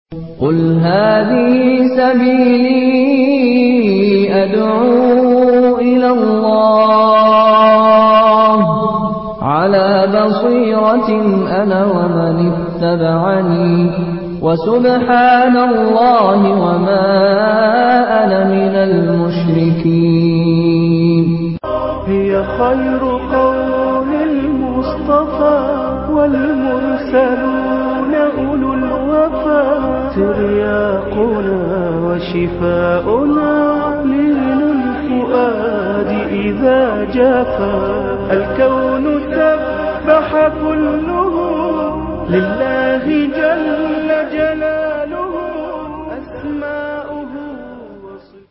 قل هذه سبيلي أدعو إلى الله على بصيرة أنا ومن اتبعني وسبحان الله وما أنا من المشركين هي خير قول المصطفى والمرسلون أولو الوفا ترياقنا وشفاؤنا لين الفؤاد إذا جافا الكون سبح كله لله جل جلاله أسماؤه وصفاته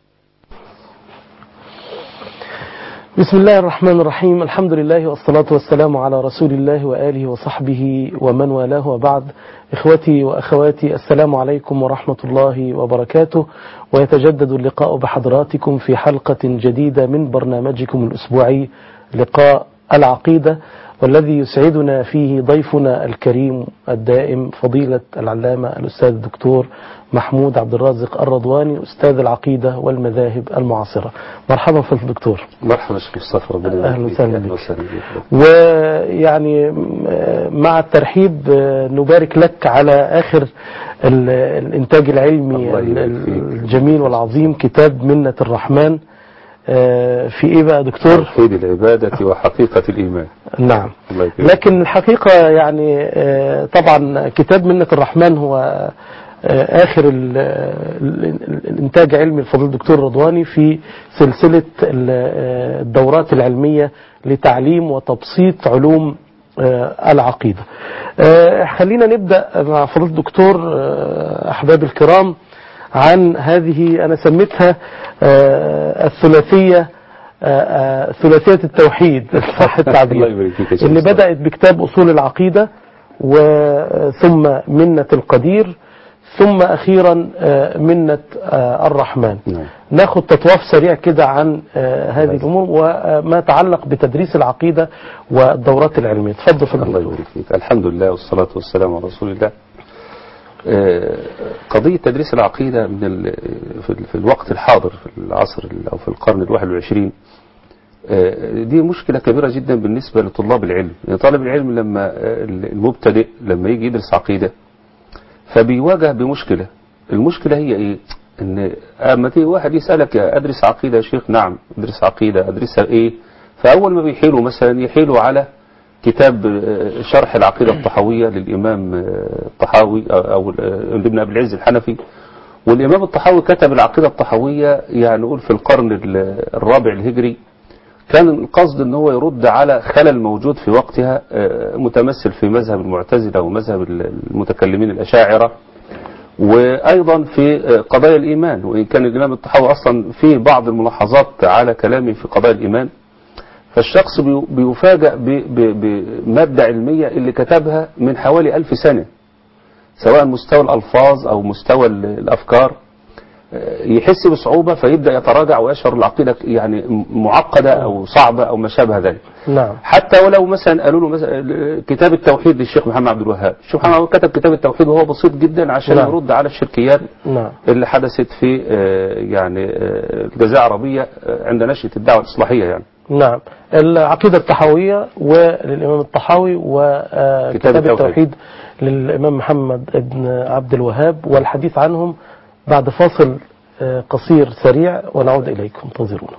بسم الله الرحمن الرحيم الحمد لله والصلاة والسلام على رسول الله وآله وصحبه ومن والاه وبعد إخوتي وأخواتي السلام عليكم ورحمة الله وبركاته ويتجدد اللقاء بحضراتكم في حلقة جديدة من برنامجكم الأسبوعي لقاء العقيدة والذي يسعدنا فيه ضيفنا الكريم الدائم فضيلة العلامة الأستاذ الدكتور محمود عبد الرازق الرضواني أستاذ العقيدة والمذاهب المعاصرة مرحبا في الدكتور مرحبا شيخ مصطفى ربنا أهلا يبارك فيك. وسهلا أهلا بك. وسهلا بك ويعني مع الترحيب نبارك لك على آخر ال- الإنتاج العلمي الله يبارك فيك. الجميل والعظيم كتاب منة الرحمن آه، في إيه بقى دكتور توحيد العبادة وحقيقة الإيمان نعم الله يكرمك لكن الحقيقة يعني آه، طبعا كتاب منة الرحمن هو آه، آخر ال- ال- الإنتاج علمي الفضيل الدكتور رضواني في سلسلة ال- آه، الدورات العلمية لتعليم وتبسيط علوم آه، العقيدة آه، خلينا نبدأ مع فضيلة الدكتور آه، أحباب الكرام عن هذه أنا سميتها آه، الثلاثية آه، آه، ثلاثية التوحيد صح التعبير الله يبارك فيك يا شيخ اللي مصطفى. بدأت بكتاب أصول العقيدة وثم منة القدير ثم أخيرا آه، منة آه، الرحمن نعم. ناخد تطواف سريع كده عن آه، هذه الأمور وما يتعلق بتدريس العقيدة والدورات العلمية تفضل في الله الدكتور يبارك فيك الحمد لله والصلاة والسلام على رسول الله آه، قضية تدريس العقيدة من ال- في ال- في الوقت الحاضر في العصر ال- أو في القرن الواحد والعشرين آه، دي مشكلة كبيرة جدا بالنسبة لطلاب العلم يعني طالب العلم لما آه، المبتدئ لما يجي يدرس عقيدة فبيواجه بمشكلة المشكلة هي ايه ان اما تيجي واحد يسألك ادرس عقيدة يا شيخ نعم ادرس عقيدة ادرسها ايه فاول ما بيحيلوا مثلا يحيلوا على كتاب آه، شرح العقيدة الطحاوية للامام آه، الطحاوي او أو، آه، ابن ابي العز الحنفي والامام الطحاوي كتب العقيدة الطحاوية يعني نقول في القرن ال- الرابع الهجري كان القصد ان هو يرد على خلل موجود في وقتها آه، متمثل في مذهب المعتزلة ومذهب المتكلمين الأشاعرة وأيضا في آه، قضايا الإيمان وإن كان الإمام الطحاوي أصلا فيه بعض الملاحظات على كلامه في قضايا الإيمان فالشخص بي- بيفاجأ ب- ب- بمادة علمية اللي كتبها من حوالي ألف سنة سواء مستوى الألفاظ أو مستوى ال- الأفكار يحس بصعوبة فيبدأ يتراجع ويشعر العقيدة يعني معقدة أو صعبة أو ما شابه ذلك نعم حتى ولو مثلا قالوا له مثلا كتاب التوحيد للشيخ محمد عبد الوهاب الشيخ محمد عبد الوهاب كتب كتاب التوحيد وهو بسيط جدا عشان نعم. يرد على الشركيات نعم اللي حدثت في آه، يعني آه، الجزيرة العربية آه، عند نشأة الدعوة الإصلاحية يعني نعم العقيدة الطحاوية وللإمام الطحاوي وكتاب كتاب التوحيد. التوحيد للإمام محمد بن عبد الوهاب والحديث عنهم بعد فاصل آه، قصير سريع ونعود إليكم انتظرونا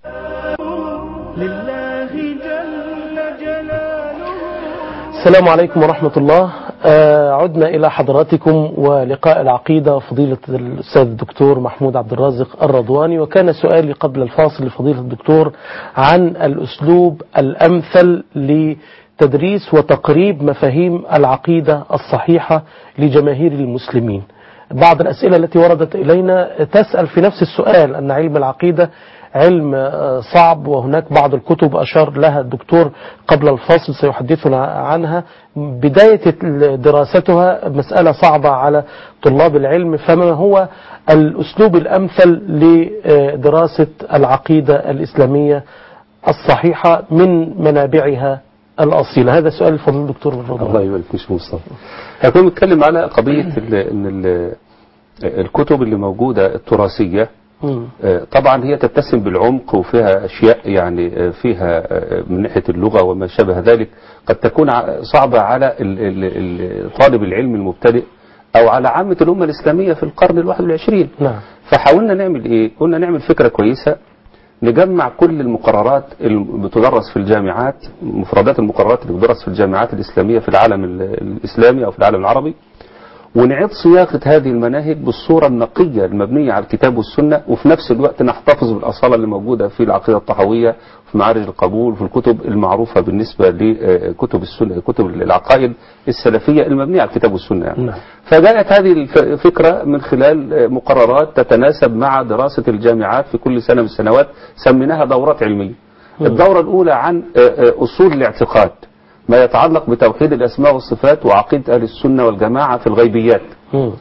لله جل جلاله السلام عليكم ورحمة الله آه، عدنا إلى حضراتكم ولقاء العقيدة فضيلة الأستاذ الدكتور محمود عبد الرازق الرضواني وكان سؤالي قبل الفاصل لفضيلة الدكتور عن الأسلوب الأمثل لتدريس وتقريب مفاهيم العقيدة الصحيحة لجماهير المسلمين بعض الأسئلة التي وردت إلينا تسأل في نفس السؤال أن علم العقيدة علم آه، صعب وهناك بعض الكتب أشار لها الدكتور قبل الفاصل سيحدثنا عنها بداية دراستها مسألة صعبة على طلاب العلم فما هو الأسلوب الأمثل لدراسة العقيدة الإسلامية الصحيحة من منابعها الأصيلة هذا سؤال الفضل الدكتور الله الرضواني يبارك فيك مصطفى احنا كنا بنتكلم على قضية ال- ان ال- الكتب اللي موجودة التراثية مم. آه، طبعا هي تتسم بالعمق وفيها أشياء يعني آه، فيها آه، من ناحية اللغة وما شابه ذلك قد تكون ع- صعبة على ال- ال- ال- طالب العلم المبتدئ أو على عامة الأمة الإسلامية في القرن الواحد والعشرين نعم فحاولنا نعمل إيه؟ قلنا نعمل فكرة كويسة نجمع كل المقررات اللي بتدرس في الجامعات مفردات المقررات اللي بتدرس في الجامعات الإسلامية في العالم ال- الإسلامي أو في العالم العربي ونعيد صياغة هذه المناهج بالصورة النقية المبنية على الكتاب والسنة وفي نفس الوقت نحتفظ بالأصالة اللي موجودة في العقيدة الطحوية في معارج القبول في الكتب المعروفة بالنسبة لكتب السنة كتب العقائد السلفية المبنية على الكتاب والسنة يعني. نعم. فجاءت هذه الفكرة من خلال مقررات تتناسب مع دراسة الجامعات في كل سنة من السنوات سميناها دورات علمية الدورة الأولى عن أصول الاعتقاد ما يتعلق بتوحيد الأسماء والصفات وعقيدة أهل السنة والجماعة في الغيبيات مم.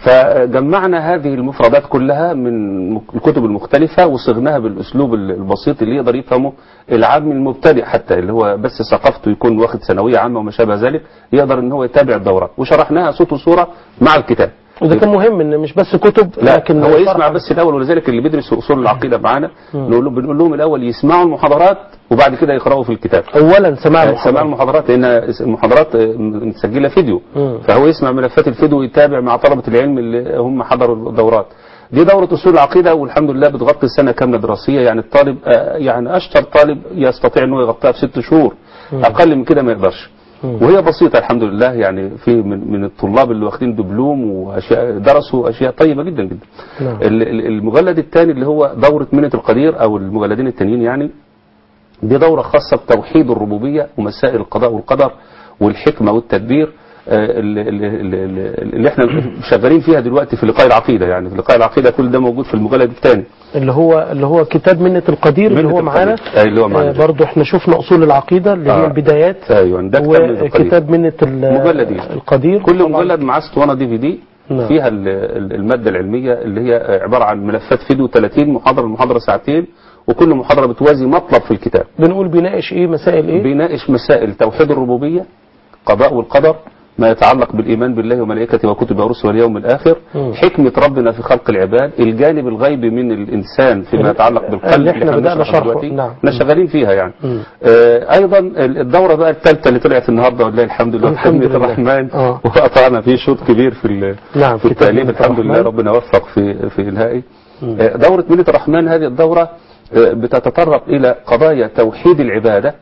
فجمعنا هذه المفردات كلها من الكتب المختلفة وصغناها بالأسلوب البسيط اللي يقدر يفهمه العام المبتدئ حتى اللي هو بس ثقافته يكون واخد ثانوية عامة وما شابه ذلك يقدر ان هو يتابع الدورات وشرحناها صوت وصورة مع الكتاب وده كان مهم ان مش بس كتب لا لكن هو يسمع شرح- بس الاول ولذلك اللي بيدرسوا اصول العقيده معانا نقول لهم بنقول لهم الاول يسمعوا المحاضرات وبعد كده يقراوا في الكتاب اولا سماع سماع المحاضرات المحاضرات لان المحاضرات متسجله فيديو مم. فهو يسمع ملفات الفيديو ويتابع مع طلبه العلم اللي هم حضروا الدورات دي دورة أصول العقيدة والحمد لله بتغطي السنة كاملة دراسية يعني الطالب آه، يعني أشطر طالب يستطيع أنه يغطيها في ست شهور أقل من كده ما يقدرش وهي بسيطة الحمد لله يعني في من, من الطلاب اللي واخدين دبلوم وأشياء درسوا أشياء طيبة جدا جدا نعم. ال- ال- المجلد الثاني اللي هو دورة منة القدير أو المجلدين التانيين يعني دي دورة خاصة بتوحيد الربوبية ومسائل القضاء والقدر والحكمة والتدبير آه، اللي, اللي, اللي, اللي احنا شغالين فيها دلوقتي في لقاء العقيدة يعني في لقاء العقيدة كل ده موجود في المجلد الثاني اللي هو اللي هو كتاب منة القدير اللي منة هو القدير. معانا أي اللي هو معانا. آه، برضو احنا شفنا اصول العقيدة اللي هي آه. البدايات ايوه ده كتاب منة القدير وكتاب منة ال- مجلدين. القدير كل طبعاً. مجلد معاه اسطوانه دي في دي نعم. فيها ال- ال- الماده العلميه اللي هي عباره عن ملفات فيديو 30 محاضره المحاضره ساعتين وكل محاضره بتوازي مطلب في الكتاب بنقول بيناقش ايه مسائل ايه بيناقش مسائل توحيد الربوبيه قضاء والقدر ما يتعلق بالايمان بالله وملائكته وكتبه ورسله واليوم الاخر مم. حكمه ربنا في خلق العباد الجانب الغيبي من الانسان فيما يتعلق بالقلب اللي احنا هنشرحه بدأنا شرحه. دلوقتي. نعم. احنا شغالين فيها يعني مم. آه ايضا الدوره بقى الثالثه اللي طلعت النهارده والله الحمد لله الحمد خدمه لله. الرحمن آه. وقطعنا فيه شوط كبير في ال- نعم، في كتاب التأليف منة الحمد لله الرحمن. ربنا وفق في في انهائه آه، دورة منة الرحمن هذه الدورة آه، بتتطرق إلى قضايا توحيد العبادة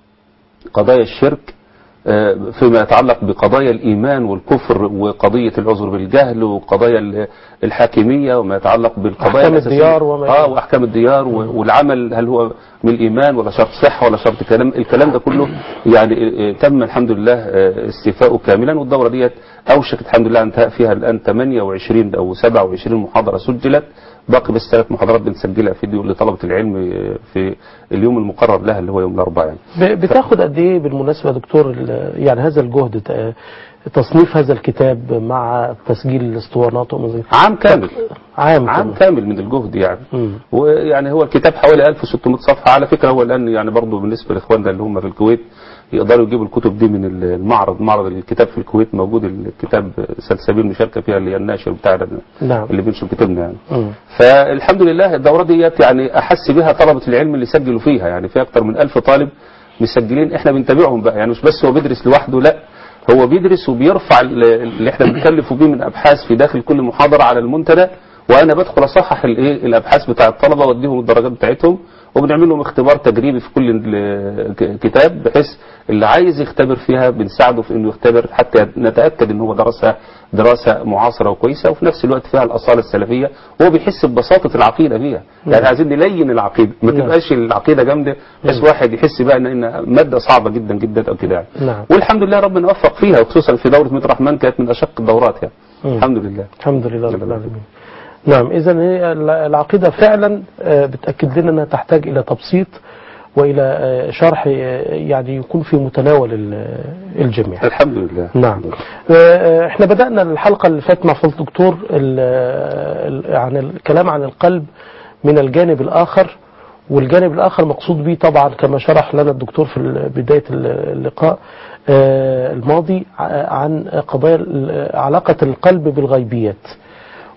قضايا الشرك آه، فيما يتعلق بقضايا الإيمان والكفر وقضية العذر بالجهل وقضايا ال- الحاكمية وما يتعلق بالقضايا أحكام الأساسية. الديار وما آه وأحكام الديار و- والعمل هل هو من الإيمان ولا شرط صحة ولا شرط كلام الكلام ده كله يعني آه، تم الحمد لله آه، استيفاؤه كاملا والدورة ديت أوشكت الحمد لله انتهاء فيها الآن 28 أو 27 محاضرة سجلت باقي بس ثلاث محاضرات بنسجلها فيديو لطلبة العلم آه، في اليوم المقرر لها اللي هو يوم الأربعاء يعني. ب- بتاخد قد ايه بالمناسبة يا دكتور ال- يعني هذا الجهد ت- تصنيف هذا الكتاب مع تسجيل الاسطوانات وما زي عام كامل عام عام كامل. كامل من الجهد يعني مم. ويعني هو الكتاب حوالي 1600 صفحة على فكرة هو الآن يعني برضه بالنسبة لإخواننا اللي هم في الكويت يقدروا يجيبوا الكتب دي من المعرض معرض الكتاب في الكويت موجود الكتاب سلسبيل مشاركة فيها اللي هي الناشر بتاعنا نعم اللي بينشر كتبنا يعني مم. فالحمد لله الدورة ديت يعني أحس بها طلبة العلم اللي سجلوا فيها يعني في أكتر من ألف طالب مسجلين احنا بنتابعهم بقى يعني مش بس هو بيدرس لوحده لا هو بيدرس وبيرفع ال- اللي احنا بنكلفه بيه من أبحاث في داخل كل محاضرة على المنتدى وأنا بدخل أصحح الايه الأبحاث بتاع الطلبة وأديهم الدرجات بتاعتهم وبنعمل لهم اختبار تجريبي في كل ال- ك- كتاب بحيث اللي عايز يختبر فيها بنساعده في انه يختبر حتى نتاكد ان هو درسها دراسه معاصره وكويسه وفي نفس الوقت فيها الاصاله السلفيه وهو بيحس ببساطه العقيده فيها يعني عايزين نلين العقيده ما نعم. تبقاش العقيده جامده بحيث واحد يحس بقى ان ان ماده صعبه جدا جدا او كده يعني نعم. والحمد لله ربنا وفق فيها وخصوصا في دوره ميت الرحمن كانت من اشق الدورات يعني مم. الحمد لله الحمد لله رب العالمين نعم إذا هي ال- العقيدة فعلا آه، بتأكد لنا أنها تحتاج إلى تبسيط وإلى آه، شرح آه، يعني يكون في متناول ال- الجميع الحمد لله نعم آه، احنا بدأنا الحلقة اللي فاتت مع فضل الدكتور ال- ال- عن الكلام عن القلب من الجانب الآخر والجانب الآخر مقصود به طبعا كما شرح لنا الدكتور في ال- بداية اللقاء آه، الماضي ع- عن قضايا ال- علاقة القلب بالغيبيات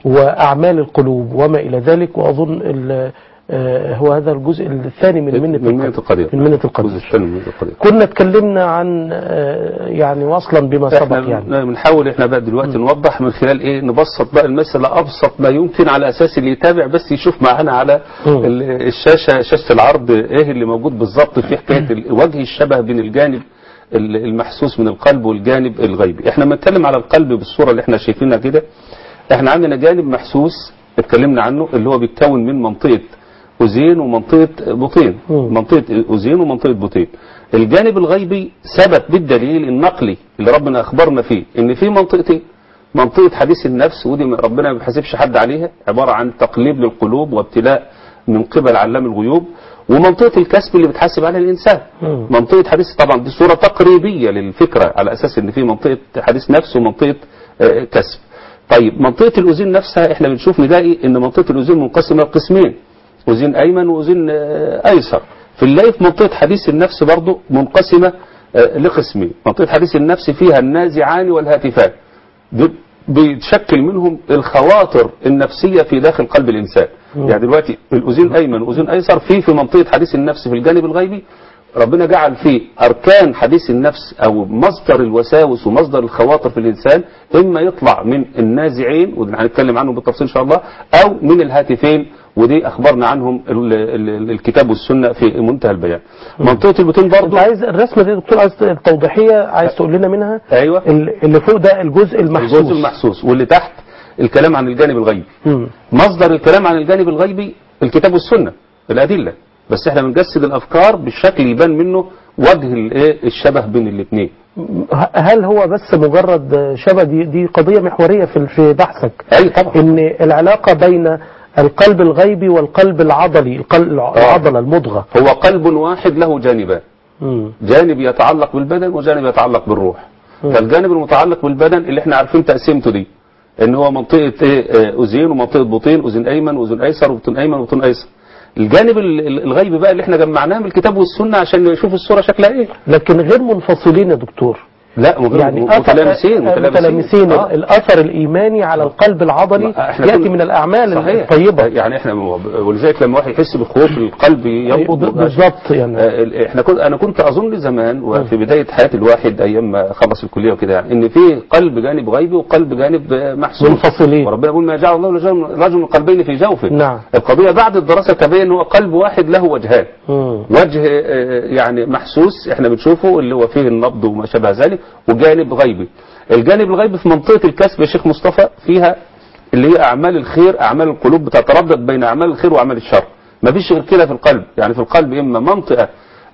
وأعمال القلوب وما إلى ذلك وأظن ال- آه، هو هذا الجزء الثاني من منة من منة القدير من منة القدير الجزء الثاني من منة القدير كنا اتكلمنا عن آه، يعني وصلا بما سبق احنا يعني بنحاول احنا بقى دلوقتي نوضح من خلال ايه نبسط بقى المسألة ابسط ما يمكن على اساس اللي يتابع بس يشوف معانا على مم. ال- الشاشة شاشة العرض ايه اللي موجود بالظبط في حكاية ال- وجه الشبه بين الجانب ال- المحسوس من القلب والجانب الغيبي احنا بنتكلم على القلب بالصورة اللي احنا شايفينها كده احنا عندنا جانب محسوس اتكلمنا عنه اللي هو بيتكون من منطقة أذين ومنطقة بطين مم. منطقة أذين ومنطقة بطين الجانب الغيبي ثبت بالدليل النقلي اللي ربنا أخبرنا فيه إن في منطقتين منطقة حديث النفس ودي ربنا ما بيحاسبش حد عليها عبارة عن تقليب للقلوب وابتلاء من قبل علام الغيوب ومنطقة الكسب اللي بتحاسب عليها الإنسان مم. منطقة حديث طبعا دي صورة تقريبية للفكرة على أساس إن في منطقة حديث نفس ومنطقة آه، كسب طيب منطقة الأذين نفسها احنا بنشوف نلاقي إن منطقة الأذين منقسمة لقسمين أذين أيمن وأذين آه، أيسر في نلاقي في منطقة حديث النفس برضو منقسمة آه، لقسمين منطقة حديث النفس فيها النازعان والهاتفان دول بيتشكل منهم الخواطر النفسية في داخل قلب الإنسان يعني دلوقتي الأذين أيمن وأذين أيسر في في منطقة حديث النفس في الجانب الغيبي ربنا جعل فيه أركان حديث النفس أو مصدر الوساوس ومصدر الخواطر في الإنسان إما يطلع من النازعين وده هنتكلم عنهم بالتفصيل إن شاء الله أو من الهاتفين ودي أخبرنا عنهم ال- ال- الكتاب والسنة في منتهى البيان منطقة البطين انت برضو عايز الرسمة دي يا دكتور عايز التوضيحية عايز تقول لنا منها أيوة ال- اللي فوق ده الجزء المحسوس الجزء المحسوس واللي تحت الكلام عن الجانب الغيبي مم. مصدر الكلام عن الجانب الغيبي الكتاب والسنة الأدلة بس احنا بنجسد الأفكار بالشكل يبان منه وجه الايه الشبه بين الاثنين ه- هل هو بس مجرد شبه دي, دي قضية محورية في في بحثك أي طبعا ان العلاقة بين القلب الغيبي والقلب العضلي القلب العضلة المضغة هو قلب واحد له جانبان مم. جانب يتعلق بالبدن وجانب يتعلق بالروح فالجانب المتعلق بالبدن اللي احنا عارفين تقسيمته دي ان هو منطقة ايه آه، اذين ومنطقة بطين اذين ايمن واذين ايسر وبطين ايمن وبطين ايسر الجانب ال- ال- الغيبي بقى اللي احنا جمعناه من الكتاب والسنة عشان نشوف الصورة شكلها ايه لكن غير منفصلين يا دكتور لا مغير يعني متلامسين أثر- متلامسين آه. الاثر الايماني على القلب العضلي احنا ياتي كنا- من الاعمال صحيح. الطيبة يعني احنا ولذلك لما واحد يحس بخوف القلب ينبض بالظبط يعني آه، احنا كنت انا كنت اظن زمان وفي بدايه حياه الواحد ايام ما خلص الكليه وكده يعني ان في قلب جانب غيبي وقلب جانب آه، محسوس منفصلين. وربنا يقول ما جعل الله لرجل رجل من قلبين في جوفه نعم. القضيه بعد الدراسه تبين ان هو قلب واحد له وجهان مم. وجه آه، يعني محسوس احنا بنشوفه اللي هو فيه النبض وما شابه ذلك وجانب غيبي الجانب الغيبي في منطقة الكسب يا شيخ مصطفى فيها اللي هي أعمال الخير أعمال القلوب بتتردد بين أعمال الخير وأعمال الشر ما فيش غير كده في القلب يعني في القلب إما منطقة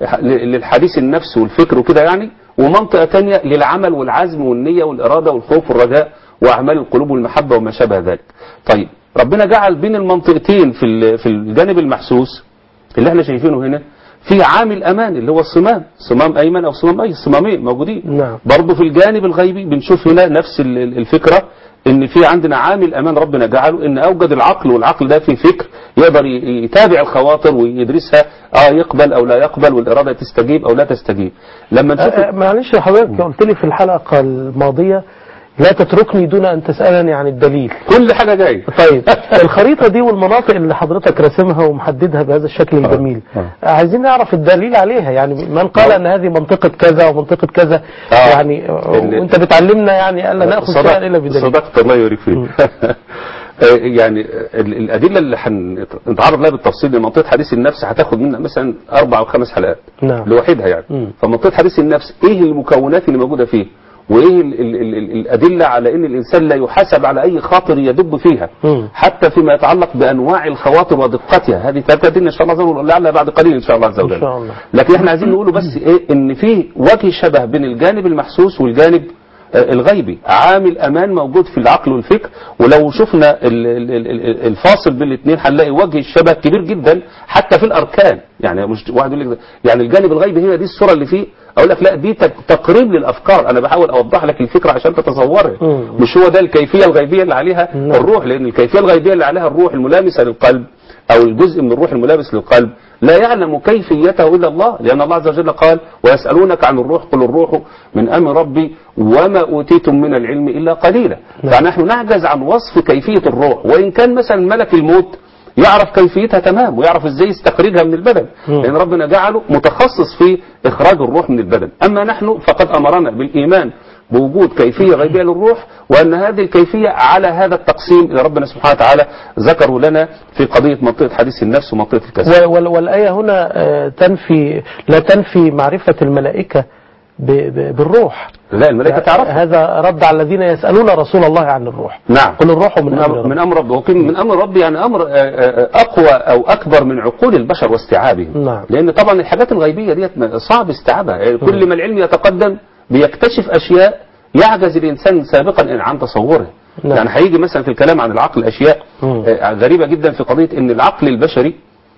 ل- للحديث النفس والفكر وكده يعني ومنطقة تانية للعمل والعزم والنية والإرادة والخوف والرجاء وأعمال القلوب والمحبة وما شابه ذلك طيب ربنا جعل بين المنطقتين في ال- في الجانب المحسوس اللي احنا شايفينه هنا في عامل امان اللي هو الصمام صمام ايمن او صمام اي صمامين موجودين نعم. برضه في الجانب الغيبي بنشوف هنا نفس ال- ال- الفكره ان في عندنا عامل امان ربنا جعله ان اوجد العقل والعقل ده فيه فكر يقدر ي- يتابع الخواطر ويدرسها اه يقبل او لا يقبل والاراده تستجيب او لا تستجيب لما نشوف أه، معلش حضرتك قلت لي في الحلقة الماضية لا تتركني دون أن تسألني عن الدليل كل حاجه جايه طيب الخريطة دي والمناطق اللي حضرتك راسمها ومحددها بهذا الشكل الجميل آه. عايزين نعرف الدليل عليها يعني من قال آه. أن هذه منطقة كذا ومنطقة كذا آه. يعني ال- وانت بتعلمنا يعني ألا نأخذ صدق- شيئا إلا بدليل صدقت الله يبارك فيك آه، يعني ال- الادله اللي هنتعرض لها بالتفصيل لمنطقه حديث النفس هتاخد منا مثلا اربع او خمس حلقات نعم. لوحدها يعني مم. فمنطقه حديث النفس ايه المكونات اللي موجوده فيه وايه ال ال ال ال الادله على ان الانسان لا يحاسب على اي خاطر يدب فيها مم. حتى فيما يتعلق بانواع الخواطر ودقتها هذه تاتينا ان شاء الله عز وجل لعلها بعد قليل ان شاء الله عز وجل إن شاء الله. لكن احنا عايزين نقوله بس ايه ان في وجه شبه بين الجانب المحسوس والجانب آه، الغيبي عامل امان موجود في العقل والفكر ولو شفنا ال- ال- ال- ال- الفاصل بين الاثنين هنلاقي وجه الشبه كبير جدا حتى في الاركان يعني مش واحد يقول لك ده- يعني الجانب الغيبي هي دي الصوره اللي فيه اقول لك لا دي تق- تقريب للافكار انا بحاول اوضح لك الفكره عشان تتصورها مم. مش هو ده الكيفيه الغيبيه اللي عليها نعم. الروح لان الكيفيه الغيبيه اللي عليها الروح الملامسه للقلب او الجزء من الروح الملامس للقلب لا يعلم كيفيته إلا الله لأن الله عز وجل قال ويسألونك عن الروح قل الروح من أمر ربي وما أوتيتم من العلم إلا قليلا فنحن نعجز عن وصف كيفية الروح وإن كان مثلا ملك الموت يعرف كيفيتها تمام ويعرف ازاي يستخرجها من البدن مم. لان ربنا جعله متخصص في اخراج الروح من البدن اما نحن فقد امرنا بالايمان بوجود كيفيه غيبيه للروح وان هذه الكيفيه على هذا التقسيم اللي ربنا سبحانه وتعالى ذكره لنا في قضيه منطقه حديث النفس ومنطقه الكسل و- وال- والآية هنا آه، تنفي لا تنفي معرفة الملائكة ب- ب- بالروح لا الملائكه تعرفها هذا رد على الذين يسألون رسول الله عن الروح نعم قل الروح من من أمر أمر, ربي. من امر ربه وكن من امر ربي يعني امر آه، آه، اقوى او اكبر من عقول البشر واستيعابهم نعم. لان طبعا الحاجات الغيبيه ديت صعب استيعابها يعني كل ما العلم يتقدم بيكتشف اشياء يعجز الانسان سابقا عن تصوره نعم. يعني هيجي مثلا في الكلام عن العقل اشياء مم. آه، غريبه جدا في قضيه ان العقل البشري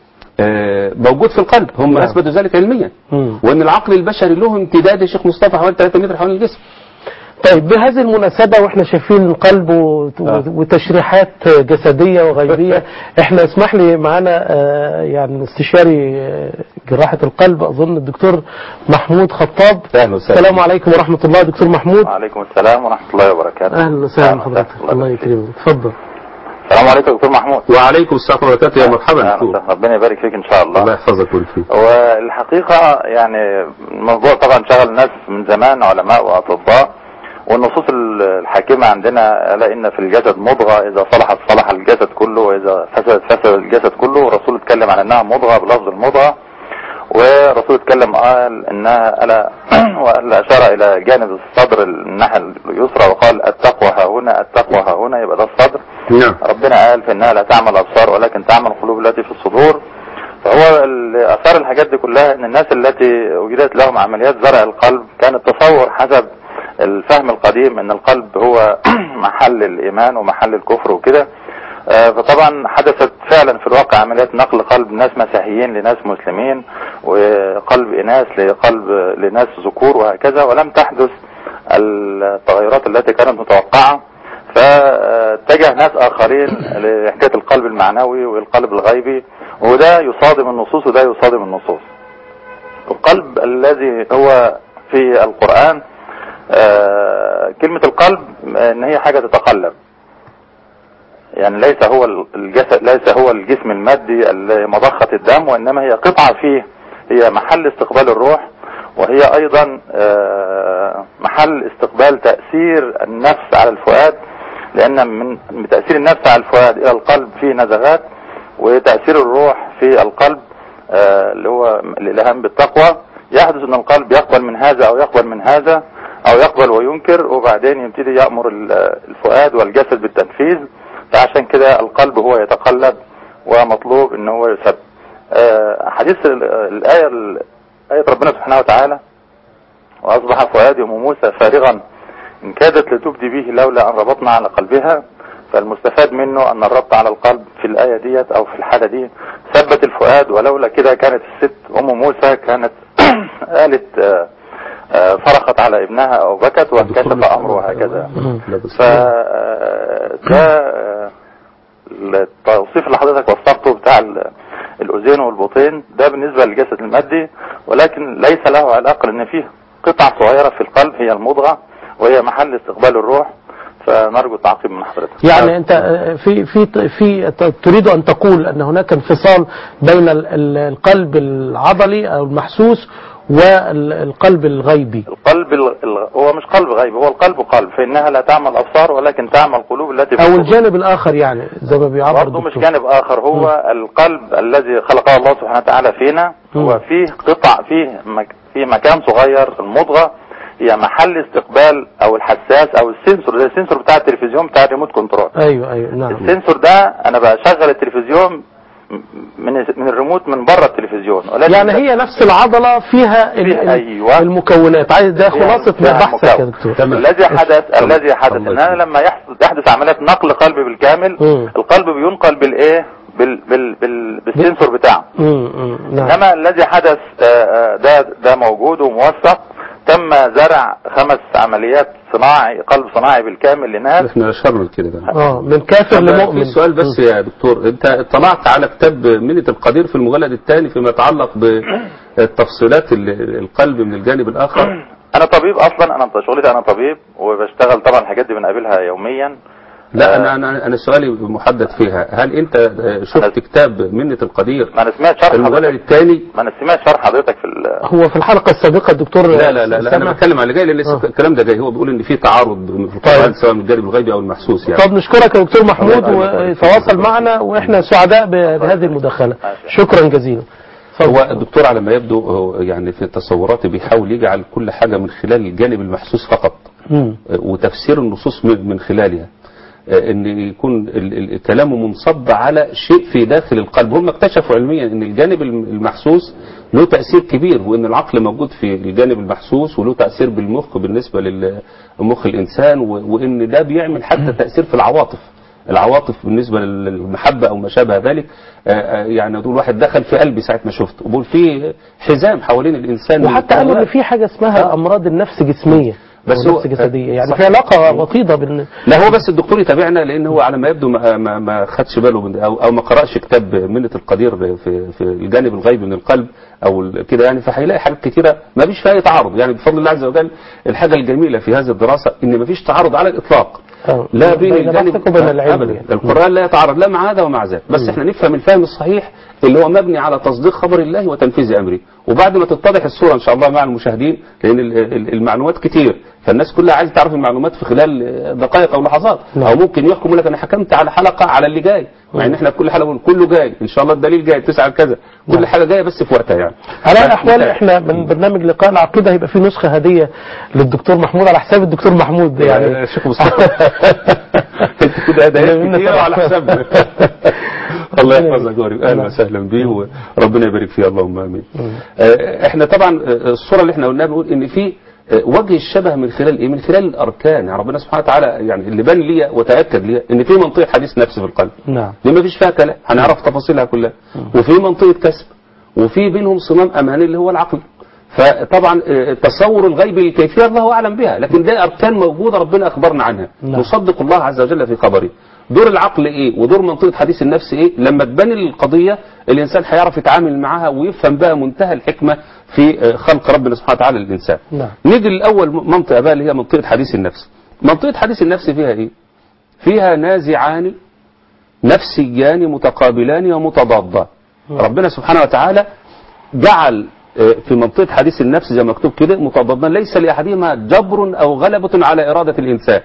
آه، موجود في القلب هم نعم. اثبتوا ذلك علميا مم. وان العقل البشري له امتداد يا شيخ مصطفى حوالي 3 متر حوالين الجسم طيب بهذه المناسبة واحنا شايفين القلب و- آه. وتشريحات جسدية وغيبية احنا اسمح لي معانا آه، يعني استشاري آه، جراحة القلب اظن الدكتور محمود خطاب أهلا وسهلا. السلام عليكم ورحمة الله دكتور محمود وعليكم السلام ورحمة الله وبركاته اهلا وسهلا حضرتك الله الله يبارك فيك. يكرمك اتفضل السلام عليكم دكتور محمود وعليكم السلام ورحمه الله وبركاته يا مرحبا أهلا دكتور وسهلا. ربنا يبارك فيك ان شاء الله الله يحفظك ويبارك فيك والحقيقة يعني الموضوع طبعا شغل الناس من زمان علماء واطباء والنصوص الحاكمة عندنا ألا إن في الجسد مضغة إذا صلحت صلح الجسد كله وإذا فسدت فسد الجسد كله والرسول اتكلم على أنها مضغة بلفظ المضغة والرسول اتكلم قال انها الا وقال اشار الى جانب الصدر الناحيه اليسرى وقال التقوى ها هنا التقوى ها هنا يبقى ده الصدر نعم ربنا قال في انها لا تعمل ابصار ولكن تعمل القلوب التي في الصدور فهو ال- اثار الحاجات دي كلها ان الناس التي وجدت لهم عمليات زرع القلب كان التصور حسب الفهم القديم ان القلب هو محل الايمان ومحل الكفر وكده آه، فطبعا حدثت فعلا في الواقع عمليات نقل قلب ناس مسيحيين لناس مسلمين وقلب اناث لقلب لناس ذكور وهكذا ولم تحدث التغيرات التي كانت متوقعه فاتجه ناس اخرين لحكايه القلب المعنوي والقلب الغيبي وده يصادم النصوص وده يصادم النصوص القلب الذي هو في القرآن آه، كلمة القلب آه، ان هي حاجة تتقلب يعني ليس هو الجسد ليس هو الجسم المادي اللي مضخة الدم وانما هي قطعة فيه هي محل استقبال الروح وهي ايضا آه، محل استقبال تأثير النفس على الفؤاد لان من من تأثير النفس على الفؤاد الى القلب فيه نزغات وتأثير الروح في القلب آه، اللي هو الالهام بالتقوى يحدث ان القلب يقبل من هذا او يقبل من هذا او يقبل وينكر وبعدين يبتدي يأمر ال- الفؤاد والجسد بالتنفيذ فعشان كده القلب هو يتقلب ومطلوب ان هو يسب آه، حديث ال- الآية ال- آية ربنا سبحانه وتعالى وأصبح فؤاد أم موسى فارغا إن كادت لتبدي به لولا أن ربطنا على قلبها فالمستفاد منه أن الربط على القلب في الآية ديت أو في الحالة دي ثبت الفؤاد ولولا كده كانت الست أم موسى كانت قالت آه، آه، صرخت على ابنها أو بكت وانكشف أمره وهكذا ف آه، ده آه، التوصيف اللي حضرتك وصفته بتاع ال- الاذين والبطين ده بالنسبه للجسد المادي ولكن ليس له علاقه لان فيه قطع صغيره في القلب هي المضغه وهي محل استقبال الروح فنرجو التعقيب من حضرتك يعني انت آه، في في في ت- تريد ان تقول ان هناك انفصال بين ال- ال- القلب العضلي او المحسوس والقلب الغيبي القلب ال... ال- هو مش قلب غيب هو القلب قلب فانها لا تعمل ابصار ولكن تعمل قلوب التي في او الصدور. الجانب الاخر يعني زي ما بيعبر برضه مش الدكتور. جانب اخر هو القلب الذي خلقه الله سبحانه وتعالى فينا مم. هو فيه قطع فيه مك فيه مكان صغير المضغه هي محل استقبال او الحساس او السنسور زي السنسور بتاع التلفزيون بتاع الريموت كنترول ايوه ايوه نعم السنسور ده انا بشغل التلفزيون من من الريموت من بره التلفزيون ولكن يعني هي نفس العضلة فيها ال- فيها- ال- أيوة. المكونات عايز ده فيها- خلاصة فيها بحثك يا المكون. دكتور تمام. الذي حدث تمام. الذي حدث الله ان انا يسلمك. لما يحصل تحدث عمليه نقل قلب بالكامل مم. القلب بينقل بالايه بال بال بال بالسنسور بتاعه مم، مم، نعم انما الذي حدث آه، آه، ده ده موجود وموثق تم زرع خمس عمليات صناعي قلب صناعي بالكامل لناس احنا اشرنا كده بقى. اه من كافر طب لمؤمن في سؤال بس يا دكتور انت اطلعت على كتاب منة القدير في المجلد الثاني فيما يتعلق بتفصيلات ال- القلب من الجانب الاخر انا طبيب اصلا انا شغلتي انا طبيب وبشتغل طبعا الحاجات دي بنقابلها يوميا لا آه، انا انا انا سؤالي محدد فيها هل انت شفت كتاب منة القدير ما انا سمعت في شرح المجلد حضرتك الثاني ما انا سمعت شرح حضرتك في ال- هو في الحلقة السابقة الدكتور لا لا لا, لا سامح- انا بتكلم على اللي جاي لان لسه آه. الكلام ده جاي هو بيقول ان في تعارض في القران طيب. سواء من الجانب الغيبي او المحسوس يعني طب نشكرك يا دكتور محمود الله يبارك فيك. وتواصل معنا واحنا سعداء ب- بهذه المداخلة شكرا جزيلا هو الدكتور على ما يبدو هو يعني في تصوراته بيحاول يجعل كل حاجة من خلال الجانب المحسوس فقط مم. وتفسير النصوص من من خلالها ان يكون ال- ال- كلامه منصب على شيء في داخل القلب هم اكتشفوا علميا ان الجانب الم- المحسوس له تأثير كبير وان العقل موجود في الجانب المحسوس وله تأثير بالمخ بالنسبة لمخ الانسان و- وان ده بيعمل حتى تأثير في العواطف العواطف بالنسبة للمحبة او ما شابه ذلك آه، آه، يعني دول واحد دخل في قلبي ساعة ما شفته وبقول في حزام حوالين الانسان وحتى قالوا ان في حاجة اسمها امراض النفس جسمية بس أو هو- نفس جسدية يعني صح. في علاقة وطيدة بين لا هو بس الدكتور يتابعنا لان هو على ما يبدو ما, ما, ما خدش باله من او, أو ما قراش كتاب منة القدير في, في الجانب الغيبي من القلب او ال- كده يعني فهيلاقي حاجات كتيره ما فيش فيها أي تعارض يعني بفضل الله عز وجل الحاجه الجميله في هذه الدراسه ان ما فيش تعارض على الاطلاق آه. لا بين بين الجانب بحثك وبين العلم أبداً. يعني. القرآن لا يتعارض لا مع هذا ومع ذاك بس احنا نفهم الفهم الصحيح اللي هو مبني على تصديق خبر الله وتنفيذ امره وبعد ما تتضح الصوره ان شاء الله مع المشاهدين لان ال- ال- المعلومات كتير فالناس كلها عايزه تعرف المعلومات في خلال دقائق او لحظات نعم. او ممكن يحكم يقول لك انا حكمت على حلقه على اللي جاي مع ان احنا في كل حلقه بنقول كله جاي ان شاء الله الدليل جاي تسعه كذا كل حاجه جايه بس في وقتها يعني على ف- الاحوال احنا من برنامج لقاء العقيدة هيبقى في نسخة هدية للدكتور محمود على حساب الدكتور محمود يعني يعني الشيخ مصطفى انت كده هدايات كتير على حسابنا الله يحفظك ويبارك اهلا وسهلا بيه وربنا يبارك فيه اللهم امين آه، احنا طبعا آه، الصوره اللي احنا قلناها بنقول ان في آه، وجه الشبه من خلال ايه من خلال الاركان يعني ربنا سبحانه وتعالى يعني اللي بان لي وتاكد لي ان في منطقه حديث نفس في القلب نعم دي ما فيش فيها كلام هنعرف تفاصيلها كلها وفي منطقة كسب وفي بينهم صمام أماني اللي هو العقل فطبعا آه، تصور الغيب الكيفية الله أعلم بها لكن ده أركان موجودة ربنا أخبرنا عنها نعم. نصدق الله عز وجل في خبره دور العقل ايه ودور منطقة حديث النفس ايه لما تبان القضية الانسان هيعرف يتعامل معاها ويفهم بقى منتهى الحكمة في آه، خلق ربنا سبحانه وتعالى للانسان نعم. نيجي لأول منطقة بقى اللي هي منطقة حديث النفس منطقة حديث النفس فيها ايه فيها نازعان نفسيان متقابلان ومتضادان ربنا سبحانه وتعالى جعل آه، في منطقة حديث النفس زي ما مكتوب كده متضادان ليس لأحدهما جبر أو غلبة على إرادة الإنسان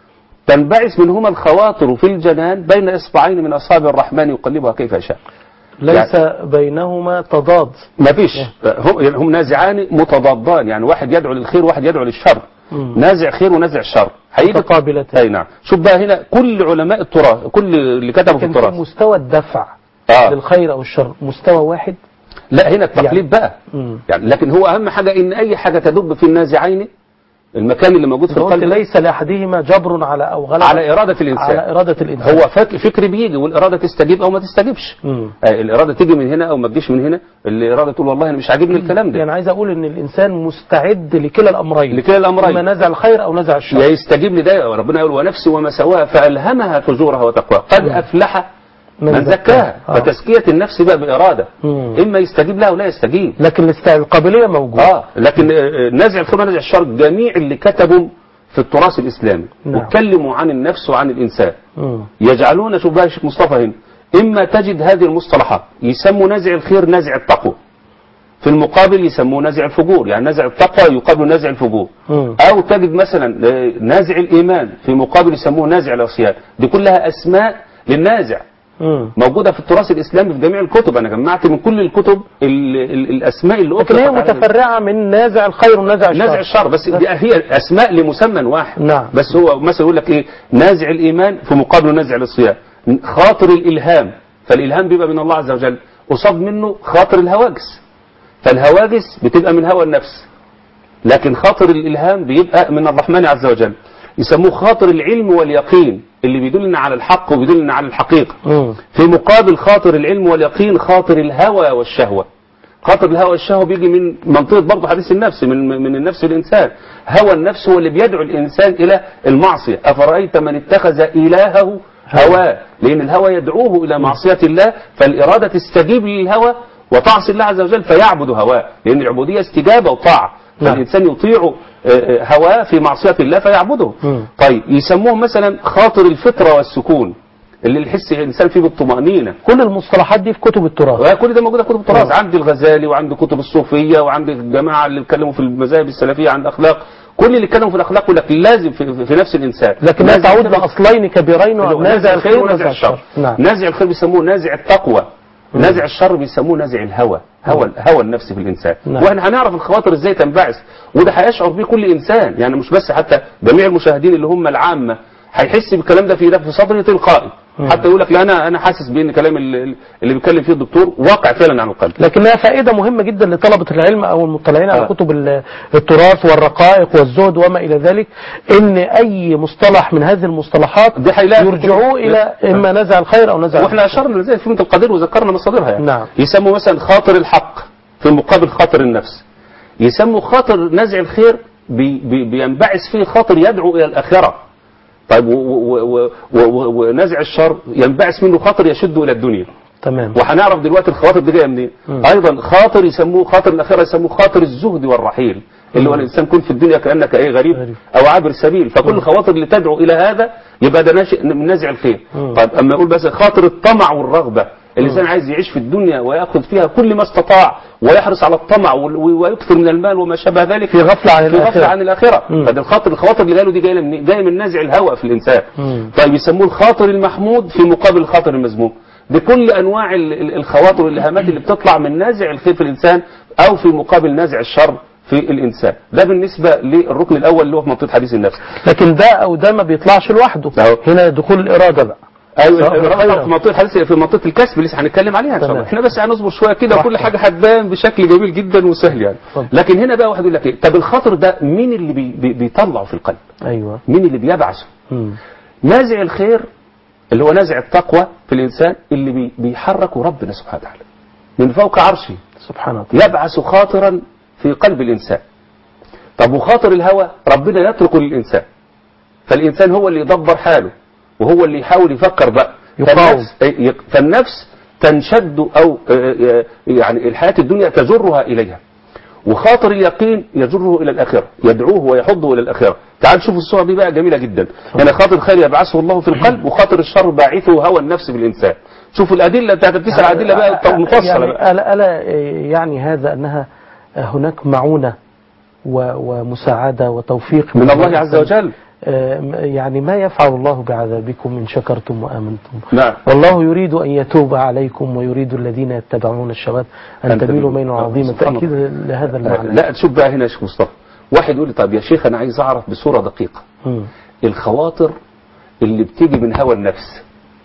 تنبعث منهما الخواطر في الجنان بين إصبعين من أصابع الرحمن يقلبها كيف يشاء ليس بينهما تضاد ما فيش هم, يعني هم نازعان متضادان يعني واحد يدعو للخير وواحد يدعو للشر مم. نازع خير ونازع شر هيجي متقابلتان. اي نعم شوف بقى هنا كل علماء التراث كل اللي كتبوا في لكن في التراث مستوى الدفع آه. للخير او الشر مستوى واحد لا هنا التقليد بقى مم. يعني لكن هو اهم حاجه ان اي حاجه تدب في النازعين المكان اللي موجود في أنت قلت القلب ليس لاحدهما جبر على او غلبة على اراده الانسان على اراده الانسان هو فك فكر بيجي والاراده تستجيب او ما تستجيبش مم. آه، الاراده تيجي من هنا او ما تجيش من هنا الاراده تقول والله انا مش عاجبني الكلام ده يعني عايز اقول ان الانسان مستعد لكلا الامرين لكلا الأمرين. اما نزع الخير او نزع الشر يا يستجيب لده ربنا يقول ونفس وما سواها فالهمها فجورها وتقواها قد افلح من من زكاها. زكاها آه. فتزكيه النفس بقى باراده مم. اما يستجيب لها ولا يستجيب لكن الاست- القابليه موجوده اه لكن آه، آه، نازع الخير ونازع الشر جميع اللي كتبوا في التراث الاسلامي نعم. واتكلموا عن النفس وعن الانسان مم. يجعلون شوف بقى يا شيخ مصطفى هنا اما تجد هذه المصطلحات يسموا نازع الخير نازع التقوى في المقابل يسموه نازع الفجور يعني نازع التقوى يقابل نازع الفجور مم. او تجد مثلا آه، نازع الايمان في مقابل يسموه نازع العصيان دي كلها اسماء للنازع مم. موجوده في التراث الاسلامي في جميع الكتب انا جمعت من كل الكتب ال ال الاسماء اللي لكن هي أطلقت على- متفرعه من نازع الخير ونازع الشر نازع الشر بس دي هي اسماء لمسمى واحد نعم. بس هو مثلا يقول لك ايه نازع الايمان في مقابل نازع الصيام خاطر الالهام فالالهام بيبقى من الله عز وجل قصاد منه خاطر الهواجس فالهواجس بتبقى من هوى النفس لكن خاطر الالهام بيبقى من الرحمن عز وجل يسموه خاطر العلم واليقين اللي بيدلنا على الحق وبيدلنا على الحقيقه مم. في مقابل خاطر العلم واليقين خاطر الهوى والشهوة خاطر الهوى والشهوة بيجي من منطقة برضه حديث النفس من من النفس الإنسان هوى النفس هو اللي بيدعو الإنسان إلى المعصية أفرأيت من اتخذ إلهه هواه لأن الهوى يدعوه إلى معصية الله فالإرادة تستجيب للهوى وتعصي الله عز وجل فيعبد هواه لأن العبودية استجابة وطاعة نعم. فالإنسان يطيع آه، آه، هواه في معصية الله فيعبده مم. طيب يسموه مثلا خاطر الفطرة والسكون اللي الحس الإنسان فيه بالطمأنينة كل المصطلحات دي في كتب التراث وكل ده موجود في كتب التراث عند الغزالي وعند كتب الصوفيه وعند الجماعه اللي اتكلموا في المذاهب السلفيه عن الاخلاق كل اللي اتكلموا في الاخلاق يقول لك لازم في, في نفس الانسان لكن لا لازم تعود كده- لأصلين كبيرين اللي هو نازع الخير ونازع الشر نعم نازع الخير بيسموه نازع التقوى نازع الشر بيسموه نازع الهوى هوى هوى النفس في الانسان نعم. واحنا هنعرف الخواطر ازاي تنبعث وده هيشعر بيه كل انسان يعني مش بس حتى جميع المشاهدين اللي هم العامه هيحس بالكلام ده في في صدره تلقائي حتى يقول لك لا انا انا حاسس بان كلام اللي, اللي بيتكلم فيه الدكتور واقع فعلا عن القلب لكنها فائدة مهمة جدا لطلبة العلم أو المطلعين على آه. كتب ال- التراث والرقائق والزهد وما إلى ذلك إن أي مصطلح من هذه المصطلحات دي هيلاقي يرجعوه إلى إما نزع الخير أو نزع واحنا اشرنا لذلك في القدير وذكرنا مصادرها يعني نعم. يسموا مثلا خاطر الحق في مقابل خاطر النفس يسموا خاطر نزع الخير بي بي بينبعث فيه خاطر يدعو الى الاخره طيب و- و- و- و- و- ونزع الشر ينبعث منه خاطر يشد الى الدنيا تمام وهنعرف دلوقتي الخواطر دي جايه منين ايضا خاطر يسموه خاطر الاخره يسموه خاطر الزهد والرحيل اللي هو الانسان كن في الدنيا كانك ايه غريب غريب. او عابر سبيل فكل الخواطر اللي تدعو الى هذا يبقى ده ناشئ من نزع الخير طيب اما اقول بس خاطر الطمع والرغبه الانسان عايز يعيش في الدنيا وياخذ فيها كل ما استطاع ويحرص على الطمع وال- ويكثر من المال وما شابه ذلك في غفلة عن في غفله الآخرة. عن الاخره مم. فده الخاطر الخواطر اللي قالوا دي جايه من جايه من نزع الهوى في الانسان مم. طيب يسموه الخاطر المحمود في مقابل الخاطر المذموم بكل انواع ال- ال- الخواطر والالهامات اللي بتطلع من نازع الخير في الانسان او في مقابل نازع الشر في الانسان ده بالنسبه للركن الاول اللي هو في منطقه حديث النفس لكن ده أو ده ما بيطلعش لوحده أهو. هنا دخول الإرادة بقى ايوه سواء الرابطة بالخير. في منطقه حديث في منطقه الكسب لسه هنتكلم عليها ان شاء الله تمام. احنا بس هنصبر شويه كده وكل واحدة. حاجه هتبان بشكل جميل جدا وسهل يعني اتفضل. لكن هنا بقى واحد يقول لك ايه طب الخاطر ده مين اللي بي بي بيطلعه في القلب أيوة مين اللي بيبعثه مم. نازع الخير اللي هو نازع التقوى في الإنسان اللي بي بيحركه ربنا سبحانه وتعالى من فوق عرشه سبحان الله يبعث خاطرا في قلب الإنسان طب وخاطر الهوى ربنا يترك للإنسان فالإنسان هو اللي يدبر حاله وهو اللي يحاول يفكر بقى يقاوم. فالنفس, إيه، فالنفس تنشد أو آه، آه، يعني الحياة الدنيا تجرها إليها وخاطر اليقين يجره إلى الآخرة يدعوه ويحضه إلى الآخرة تعال شوفوا الصورة دي بقى جميلة جدا هنا خاطر الخير يبعثه الله في القلب وخاطر الشر باعثه هوى النفس بالإنسان شوفوا الأدلة أنت هتبتسل أدلة بقى مفصلة يعني بقى ألا, ألا يعني هذا أنها هناك معونة و- ومساعدة وتوفيق من الله عز وجل آه، يعني ما يفعل الله بعذابكم إن شكرتم وآمنتم نعم والله يريد أن يتوب عليكم ويريد الذين يتبعون الشهوات أن أن تميلوا تميلوا. ميلا عظيما سبحان تأكيد لهذا المعنى لا تشوف بقى هنا يا شيخ مصطفى واحد يقول لي طب يا شيخ أنا عايز أعرف بصورة دقيقة مم. الخواطر اللي بتيجي من هوى النفس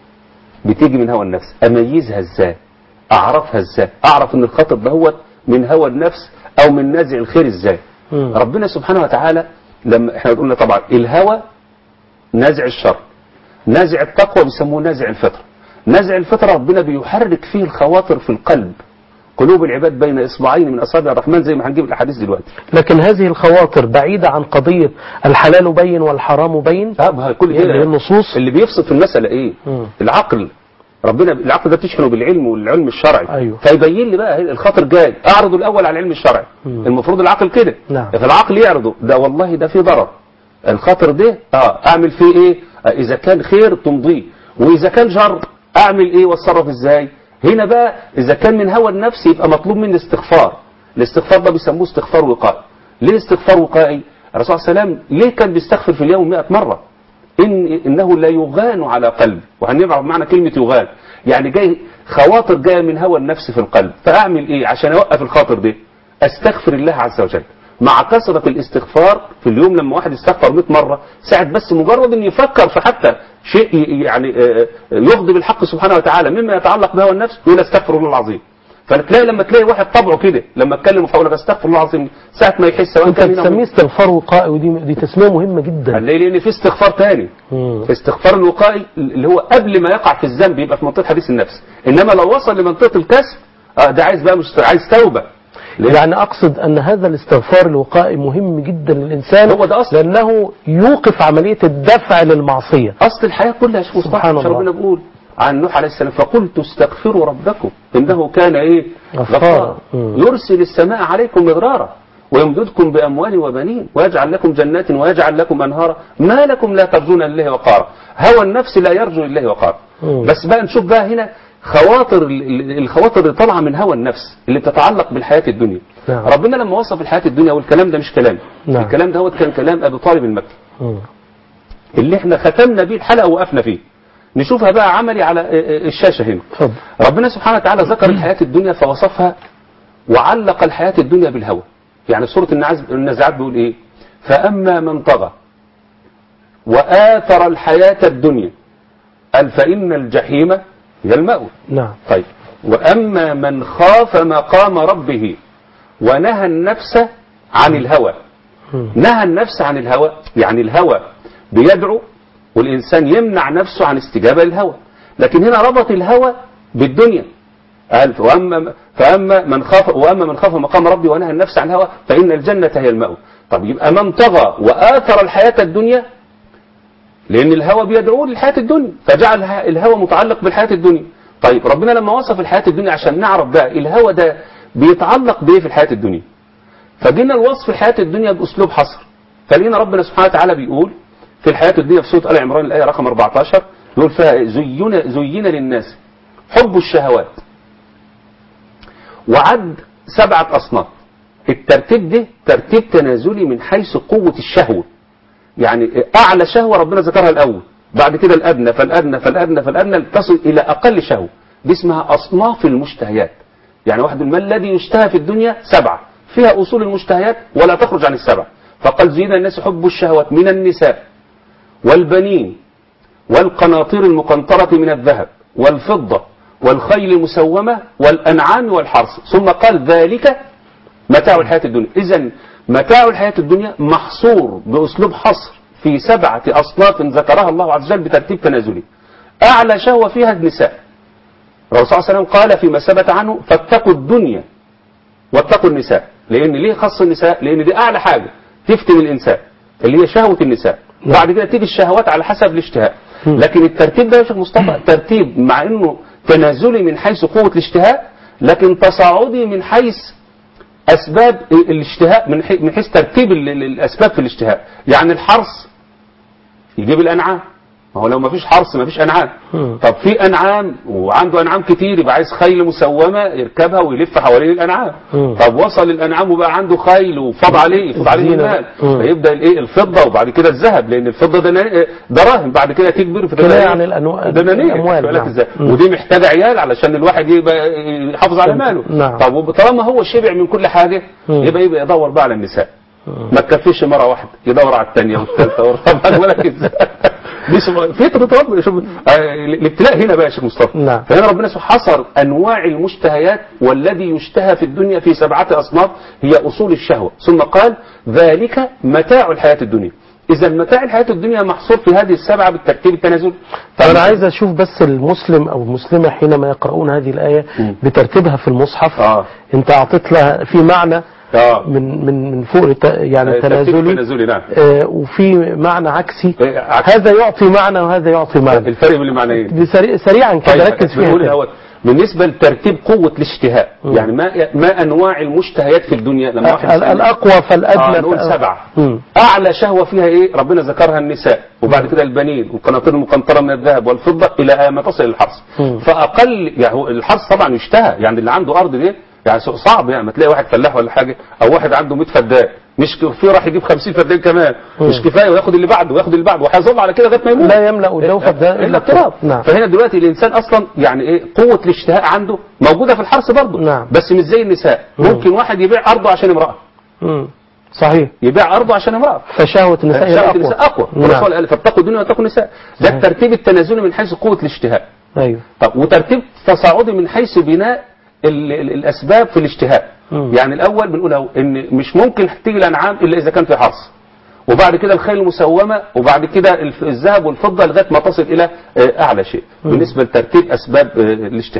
بتيجي من هوى النفس اميزها ازاي اعرفها ازاي اعرف ان الخاطر ده هو من هوى النفس او من نازع الخير ازاي مم. ربنا سبحانه وتعالى لما احنا قلنا طبعا الهوى نازع الشر نازع التقوى بيسموه نازع الفطره نازع الفطره ربنا بيحرك فيه الخواطر في القلب قلوب العباد بين اصبعين من اصابع الرحمن زي ما هنجيب الاحاديث دلوقتي لكن هذه الخواطر بعيدة عن قضية الحلال بين والحرام بين اه ما هي كل اللي هي كده النصوص اللي بيفصل في المسألة ايه مم. العقل ربنا العقل ده بتشحنه بالعلم والعلم الشرعي أيوه. فيبين لي بقى الخطر جاي اعرضه الاول على العلم الشرعي مم. المفروض العقل كده نعم. فالعقل يعرضه ده والله ده فيه ضرر الخطر ده اه اعمل فيه ايه آه اذا كان خير تمضيه واذا كان شر اعمل ايه واتصرف ازاي هنا بقى اذا كان من هوى النفس يبقى مطلوب مني استغفار الاستغفار ده بيسموه استغفار وقائي ليه استغفار وقائي الرسول صلى الله عليه وسلم ليه كان بيستغفر في اليوم 100 مرة إن إنه لا يغان على قلب وهنعرف معنى كلمة يغان يعني جاي خواطر جاية من هوى النفس في القلب فأعمل إيه عشان أوقف الخاطر دي أستغفر الله عز وجل مع كثرة الاستغفار في اليوم لما واحد يستغفر 100 مرة ساعة بس مجرد ان يفكر في حتى شيء ي- يعني آه، يغضب الحق سبحانه وتعالى مما يتعلق بهوى النفس يقول استغفر الله العظيم فتلاقي لما تلاقي واحد طبعه كده لما اتكلم فاقول لك استغفر الله العظيم ساعة ما يحس سواء انت كان هنا بتسميه استغفار وقائي ودي دي تسمية مهمة جدا هنلاقي لان في استغفار تاني مم. استغفار الوقائي اللي هو قبل ما يقع في الذنب يبقى في منطقه حديث النفس انما لو وصل لمنطقه الكسب اه ده عايز بقى مش عايز توبه ليه؟ يعني أقصد أن هذا الاستغفار الوقائي مهم جدا للإنسان هو ده أصل. لأنه يوقف عملية الدفع للمعصية اصل الحياه كلها شوف مصطفى سبحان مش الله. ربنا بيقول عن نوح عليه السلام فقلت استغفروا ربكم انه كان ايه غفارا. غفارا مم. يرسل السماء عليكم مدرارا ويمددكم باموال وبنين ويجعل لكم جنات ويجعل لكم انهارا ما لكم لا ترجون لله وقارا هوى النفس لا يرجو لله وقارا مم. بس بقى نشوف بقى هنا خواطر ال- ال- الخواطر اللي طالعه من هوى النفس اللي بتتعلق بالحياه الدنيا نعم. ربنا لما وصف الحياه الدنيا والكلام ده مش كلام نعم. الكلام ده هو كان كلام ابي طالب المكي مم. اللي احنا ختمنا بيه الحلقه ووقفنا فيه نشوفها بقى عملي على الشاشه هنا اتفضل ربنا سبحانه وتعالى ذكر الحياه الدنيا فوصفها وعلق الحياه الدنيا بالهوى يعني سوره النعز- النازعات بيقول ايه فاما من طغى واثر الحياه الدنيا قال فان الجحيم هي المأوى نعم طيب وأما من خاف مقام ربه ونهى النفس عن الهوى مم. نهى النفس عن الهوى يعني الهوى بيدعو والإنسان يمنع نفسه عن استجابة للهوى لكن هنا ربط الهوى بالدنيا قال وأما فأما من خاف وأما من خاف مقام ربه ونهى النفس عن الهوى فإن الجنة هي المأوى طب يبقى من طغى وآثر الحياة الدنيا لأن الهوى بيدعوه للحياة الدنيا فجعل ه- الهوى متعلق بالحياة الدنيا طيب ربنا لما وصف الحياة الدنيا عشان نعرف بقى الهوى ده بيتعلق بإيه في الحياة الدنيا فجينا الوصف الحياة الدنيا بأسلوب حصر فلقينا ربنا سبحانه وتعالى بيقول في الحياة الدنيا في سورة آل عمران الآية رقم 14 يقول فيها إيه؟ زين زين للناس حب الشهوات وعد سبعة أصناف الترتيب ده ترتيب تنازلي من حيث قوة الشهوة يعني أعلى شهوة ربنا ذكرها الأول بعد كده الأدنى فالأدنى فالأدنى فالأدنى تصل إلى أقل شهوة دي اسمها أصناف المشتهيات يعني واحد ما الذي يشتهى في الدنيا سبعة فيها أصول المشتهيات ولا تخرج عن السبعة فقال زين الناس حب الشهوات من النساء والبنين والقناطير المقنطرة من الذهب والفضة والخيل المسومة والأنعام والحرث ثم قال ذلك متاع الحياة الدنيا إذا متاع الحياة الدنيا محصور بأسلوب حصر في سبعة أصناف ذكرها الله عز وجل بترتيب تنازلي أعلى شهوة فيها النساء الرسول صلى الله عليه وسلم قال فيما ثبت عنه فاتقوا الدنيا واتقوا النساء لأن ليه خص النساء لأن دي أعلى حاجة تفتن الإنسان اللي هي شهوة النساء بعد كده تيجي الشهوات على حسب الاشتهاء لكن الترتيب ده يا شيخ مصطفى ترتيب مع انه تنازلي من حيث قوة الاشتهاء لكن تصاعدي من حيث اسباب الاشتهاء من حي- من حيث ترتيب ال- ال- الاسباب في الاشتهاء يعني الحرث يجيب الانعام ما هو لو ما فيش حرث ما فيش انعام مم. طب في انعام وعنده انعام كتير يبقى عايز خيل مسومه يركبها ويلف حوالين الانعام مم. طب وصل الانعام وبقى عنده خيل وفاض عليه يفوض عليه الزينة المال بقى. مم. فيبدا الايه الفضه وبعد كده الذهب لان الفضه ده دراهم بعد كده تكبر في كناية عن الأنواع- دنانير الأموال، بالك نعم. ازاي مم. ودي محتاجه عيال علشان الواحد يبقى يحافظ على ماله نعم. طب طالما هو شبع من كل حاجه مم. يبقى يبقى يدور بقى على النساء ما تكفيش مره واحده يدور على الثانيه والثالثه والرابعه ولا كده دي سم- فطرة ربنا شوف آه، الابتلاء هنا بقى يا شيخ مصطفى نعم. فهنا ربنا سبحانه حصر انواع المشتهيات والذي يشتهى في الدنيا في سبعه اصناف هي اصول الشهوه ثم قال ذلك متاع الحياه الدنيا اذا متاع الحياه الدنيا محصور في هذه السبعه بالترتيب التنازلي طب أنا عايز أشوف بس المسلم أو المسلمة حينما يقرؤون هذه الآية مم. بترتيبها في المصحف آه. أنت أعطيت لها في معنى اه من من من فوق الت- يعني ترتيب تنازلي تنازلي نعم آه، وفي معنى عكسي إيه، عكس. هذا يعطي معنى وهذا يعطي معنى الفرق بين المعنيين بسريع سريعا كده ركز فيها بنقول كده. الأول بالنسبة لترتيب قوة الاشتهاء مم. يعني ما ما أنواع المشتهيات في الدنيا لما واحد ال- يسألني- الأقوى فالأدنى آه نقول فال- سبعة مم. أعلى شهوة فيها إيه ربنا ذكرها النساء وبعد كده البنين والقناطير المقنطرة من الذهب والفضة إلى ما تصل الحرث مم. فأقل يعني هو الحرث طبعا يشتهى يعني اللي عنده أرض دي يعني صعب يعني ما تلاقي واحد فلاح ولا حاجة أو واحد عنده 100 فدان مش كفايه راح يجيب 50 فدان كمان مم. مش كفايه وياخد اللي بعده وياخد اللي بعده وهيظل على كده لغايه ما يموت لا يملأ الجوف ده الا التراب نعم فهنا دلوقتي الانسان اصلا يعني ايه قوه الاشتهاء عنده موجوده في الحرث برضه نعم. بس مش زي النساء مم. ممكن واحد يبيع ارضه عشان امراه مم. صحيح يبيع ارضه عشان امراه فشهوة النساء هي شهوة الأقوى النساء اقوى نعم. الرسول قال فاتقوا الدنيا واتقوا النساء ده صحيح. الترتيب التنازلي من حيث قوه الاشتهاء أيوه طب وترتيب تصاعدي من حيث بناء ال ال الاسباب في الاشتهاء مم. يعني الاول بنقول اهو ان مش ممكن تيجي الانعام الا اذا كان في حرث وبعد كده الخيل المسومه وبعد كده الف- الذهب والفضه لغايه ما تصل الى آه، اعلى شيء مم. بالنسبه لترتيب اسباب آه، الاشتهاء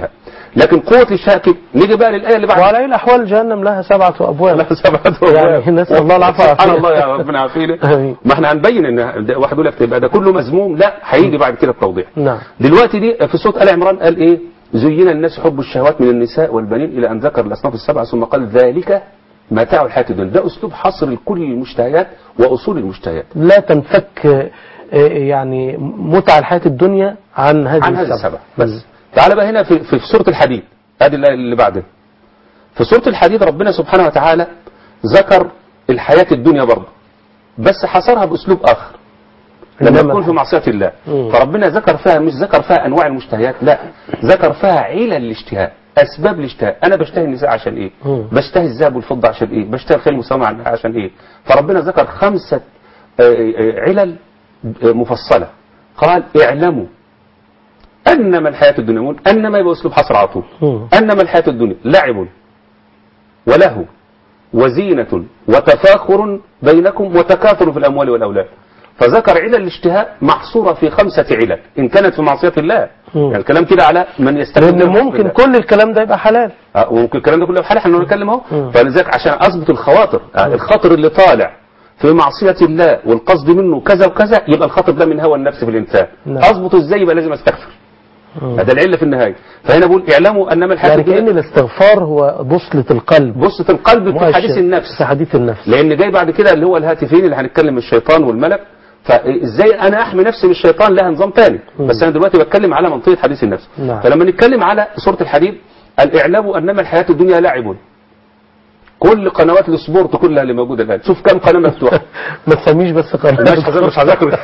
لكن قوه الاشتهاء كده نيجي بقى للايه اللي بعد وعلى اي الاحوال جهنم لها سبعه ابواب لا سبعة يعني نسأل الله العفو سبحان والعافية. الله يا ربنا يعافينا آمين. ما احنا هنبين ان ده واحد يقول لك تبقى ده كله مذموم لا هيجي بعد كده التوضيح نعم دلوقتي دي في صوت ال عمران قال ايه زين الناس حب الشهوات من النساء والبنين الى ان ذكر الاصناف السبعه ثم قال ذلك متاع الحياه الدنيا ده اسلوب حصر لكل المشتهيات واصول المشتهيات لا تنفك آه، آه، يعني متع الحياة الدنيا عن هذه عن هذه السبعة السبع بس تعال بقى هنا في, في, في سورة الحديد ادي الآية اللي بعدها في سورة الحديد ربنا سبحانه وتعالى ذكر الحياة الدنيا برضه بس حصرها بأسلوب آخر لما إنما تكون في معصية الله مم. فربنا ذكر فيها مش ذكر فيها أنواع المشتهيات لا ذكر فيها علل الاشتهاء أسباب الاشتهاء أنا بشتهي النساء عشان إيه مم. بشتهي الذهب والفضة عشان إيه بشتهي الخيل المسمى عشان إيه فربنا ذكر خمسة آه، آه، علل آه، مفصلة قال اعلموا انما الحياه الدنيا مول انما يبقى اسلوب حصر على طول مم. انما الحياه الدنيا لعب وله وزينه وتفاخر بينكم وتكاثر في الاموال والاولاد فذكر علل الاشتهاء محصوره في خمسه علل ان كانت في معصيه الله مم. يعني الكلام كده على من يستخدم لأن ممكن كل الكلام ده يبقى حلال آه، وممكن الكلام ده كله في حاله احنا بنتكلم اهو مم. فلذلك عشان اظبط الخواطر آه، الخاطر اللي طالع في معصية الله والقصد منه كذا وكذا يبقى الخاطر ده من هوى النفس في الانسان نعم. اظبطه ازاي يبقى لازم استغفر مم. هذا العله في النهايه فهنا بقول اعلموا انما الحياه يعني كأن الدنيا الاستغفار هو بوصلة القلب بصة القلب في مؤشر حديث النفس في حديث النفس لان جاي بعد كده اللي هو الهاتفين اللي هنتكلم الشيطان والملك فازاي انا احمي نفسي من الشيطان لها نظام تاني مم. بس انا دلوقتي بتكلم على منطقه حديث النفس نعم. فلما نتكلم على سوره الحديد الاعلام انما الحياه الدنيا لعب كل قنوات السبورت كلها اللي موجوده الان شوف كم قناه مفتوحه ما تسميش بس قناة مش هذاكر مش هذاكر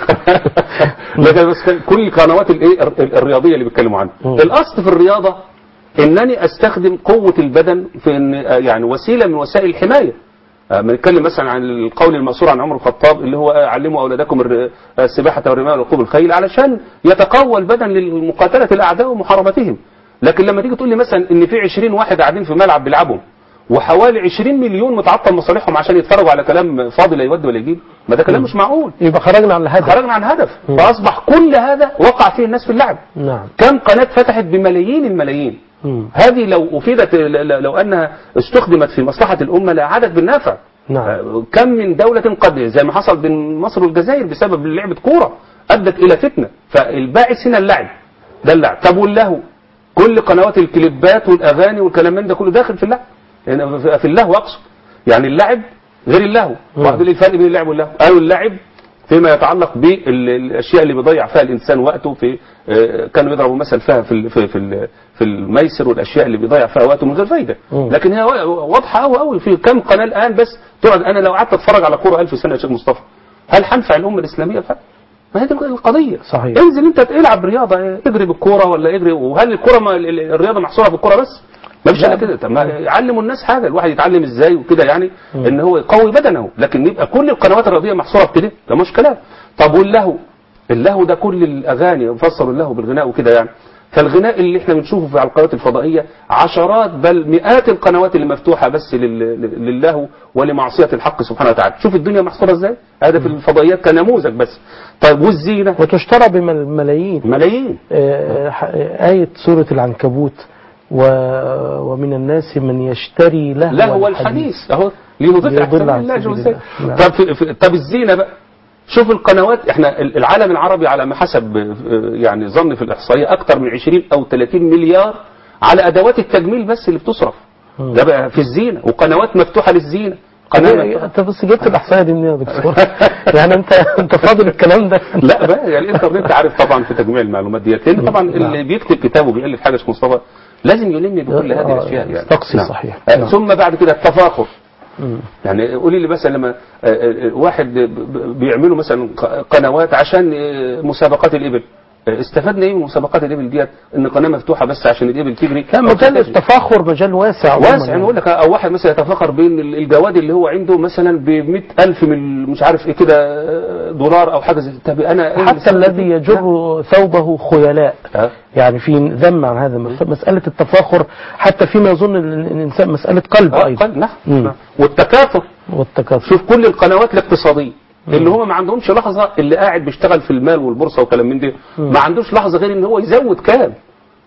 لكن بس كان- كل القنوات الايه ال- الرياضيه اللي بيتكلموا عنها مم. الاصل في الرياضه انني استخدم قوه البدن في ان آه، يعني وسيله من وسائل الحمايه آه، بنتكلم مثلا عن القول المأثور عن عمر الخطاب اللي هو آه، علموا اولادكم الر- آه، السباحه والرمايه وركوب الخيل علشان يتقوى البدن لمقاتله الاعداء ومحاربتهم لكن لما تيجي تقول لي مثلا ان في 20 واحد قاعدين في ملعب بيلعبوا وحوالي 20 مليون متعطل مصالحهم عشان يتفرجوا على كلام فاضي لا يود ولا يجيب ما ده كلام مش معقول يبقى خرجنا عن الهدف خرجنا عن هدف فاصبح كل هذا وقع فيه الناس في اللعب نعم كم قناه فتحت بملايين الملايين مم. هذه لو افيدت ل- ل- لو انها استخدمت في مصلحه الامه لاعادت بالنافع نعم. آه، كم من دوله قد زي ما حصل بين مصر والجزائر بسبب لعبه كوره ادت الى فتنه فالباعث هنا اللعب ده اللعب طب واللهو كل قنوات الكليبات والاغاني والكلام من ده كله داخل في اللعب يعني في- في اللهو اقصد يعني اللعب غير اللهو واحد يقول لي الفرق بين اللعب واللهو قالوا اللعب فيما يتعلق بالاشياء اللي بيضيع فيها الانسان وقته في آه، كانوا يضربوا مثل فيها في ال- في في ال- في الميسر والاشياء اللي بيضيع فيها وقته من غير فايده مم. لكن هي واضحه قوي قوي في كم قناه الان بس تقعد انا لو قعدت اتفرج على كوره ألف سنه يا شيخ مصطفى هل هنفع الامه الاسلاميه فعلا؟ ما هي دي القضيه صحيح. انزل انت العب رياضه اجري بالكوره ولا اجري وهل الكوره ما ال- ال- الرياضه محصوره بالكوره بس؟ ما فيش الا كده طب ما يعلموا الناس حاجه الواحد يتعلم ازاي وكده يعني ان هو يقوي بدنه لكن يبقى كل القنوات الرياضيه محصوره بكده ده مش كلام طب واللهو اللهو ده كل الاغاني فسروا اللهو بالغناء وكده يعني فالغناء اللي احنا بنشوفه في على القنوات الفضائيه عشرات بل مئات القنوات اللي مفتوحه بس لل- لل- للهو ولمعصيه الحق سبحانه وتعالى شوف الدنيا محصوره ازاي هذا في الفضائيات كنموذج بس طيب والزينه وتشترى بملايين ملايين آه، ح- آية سورة العنكبوت و... ومن الناس من يشتري لهو لهو الحديث اهو ليضل عن ليضل سبيل عن الله سبيل شوف ازاي الله. نعم. طب في في طب الزينه بقى شوف القنوات احنا ال- العالم العربي على ما حسب آه، يعني ظن في الاحصائيه اكثر من 20 او 30 مليار على ادوات التجميل بس اللي بتصرف ده بقى في الزينه وقنوات مفتوحه للزينه قناه مفتوحه انت بس جبت الاحصائيه دي منين يا دكتور؟ يعني انت انت فاضل الكلام ده لا بقى يعني الانترنت عارف طبعا في تجميع المعلومات ديت لان طبعا اللي بيكتب كتاب وبيالف حاجه اسمه مصطفى لازم يلم بكل هذه آه، الاشياء يعني استقصي نعم. صحيح. آه، نعم. ثم بعد كده التفاخر مم. يعني قولي لي مثلا لما آه، آه، واحد ب- ب- بيعملوا مثلا ق- قنوات عشان آه، مسابقات الابل آه، استفدنا ايه من مسابقات الابل ديت ان قناه مفتوحه بس عشان الابل تجري لا أو مجال تجري. التفاخر مجال واسع عموماً واسع يعني يقول لك او واحد مثلا يتفاخر بين ال- الجواد اللي هو عنده مثلا ب ألف من مش عارف ايه كده آه، دولار او حاجه زي طب انا إيه اللي حتى سبب الذي كده؟ يجر ثوبه خيلاء ها؟ يعني في ذم عن هذا مس- مسألة التفاخر حتى فيما يظن ال- الإنسان مسألة قلب آه، أيضا قل- نعم مم. نعم. والتكاثر والتكاثر شوف كل القنوات الاقتصاديه اللي هم ما عندهمش لحظه اللي قاعد بيشتغل في المال والبورصه وكلام من ده ما عندوش لحظه غير ان هو يزود كام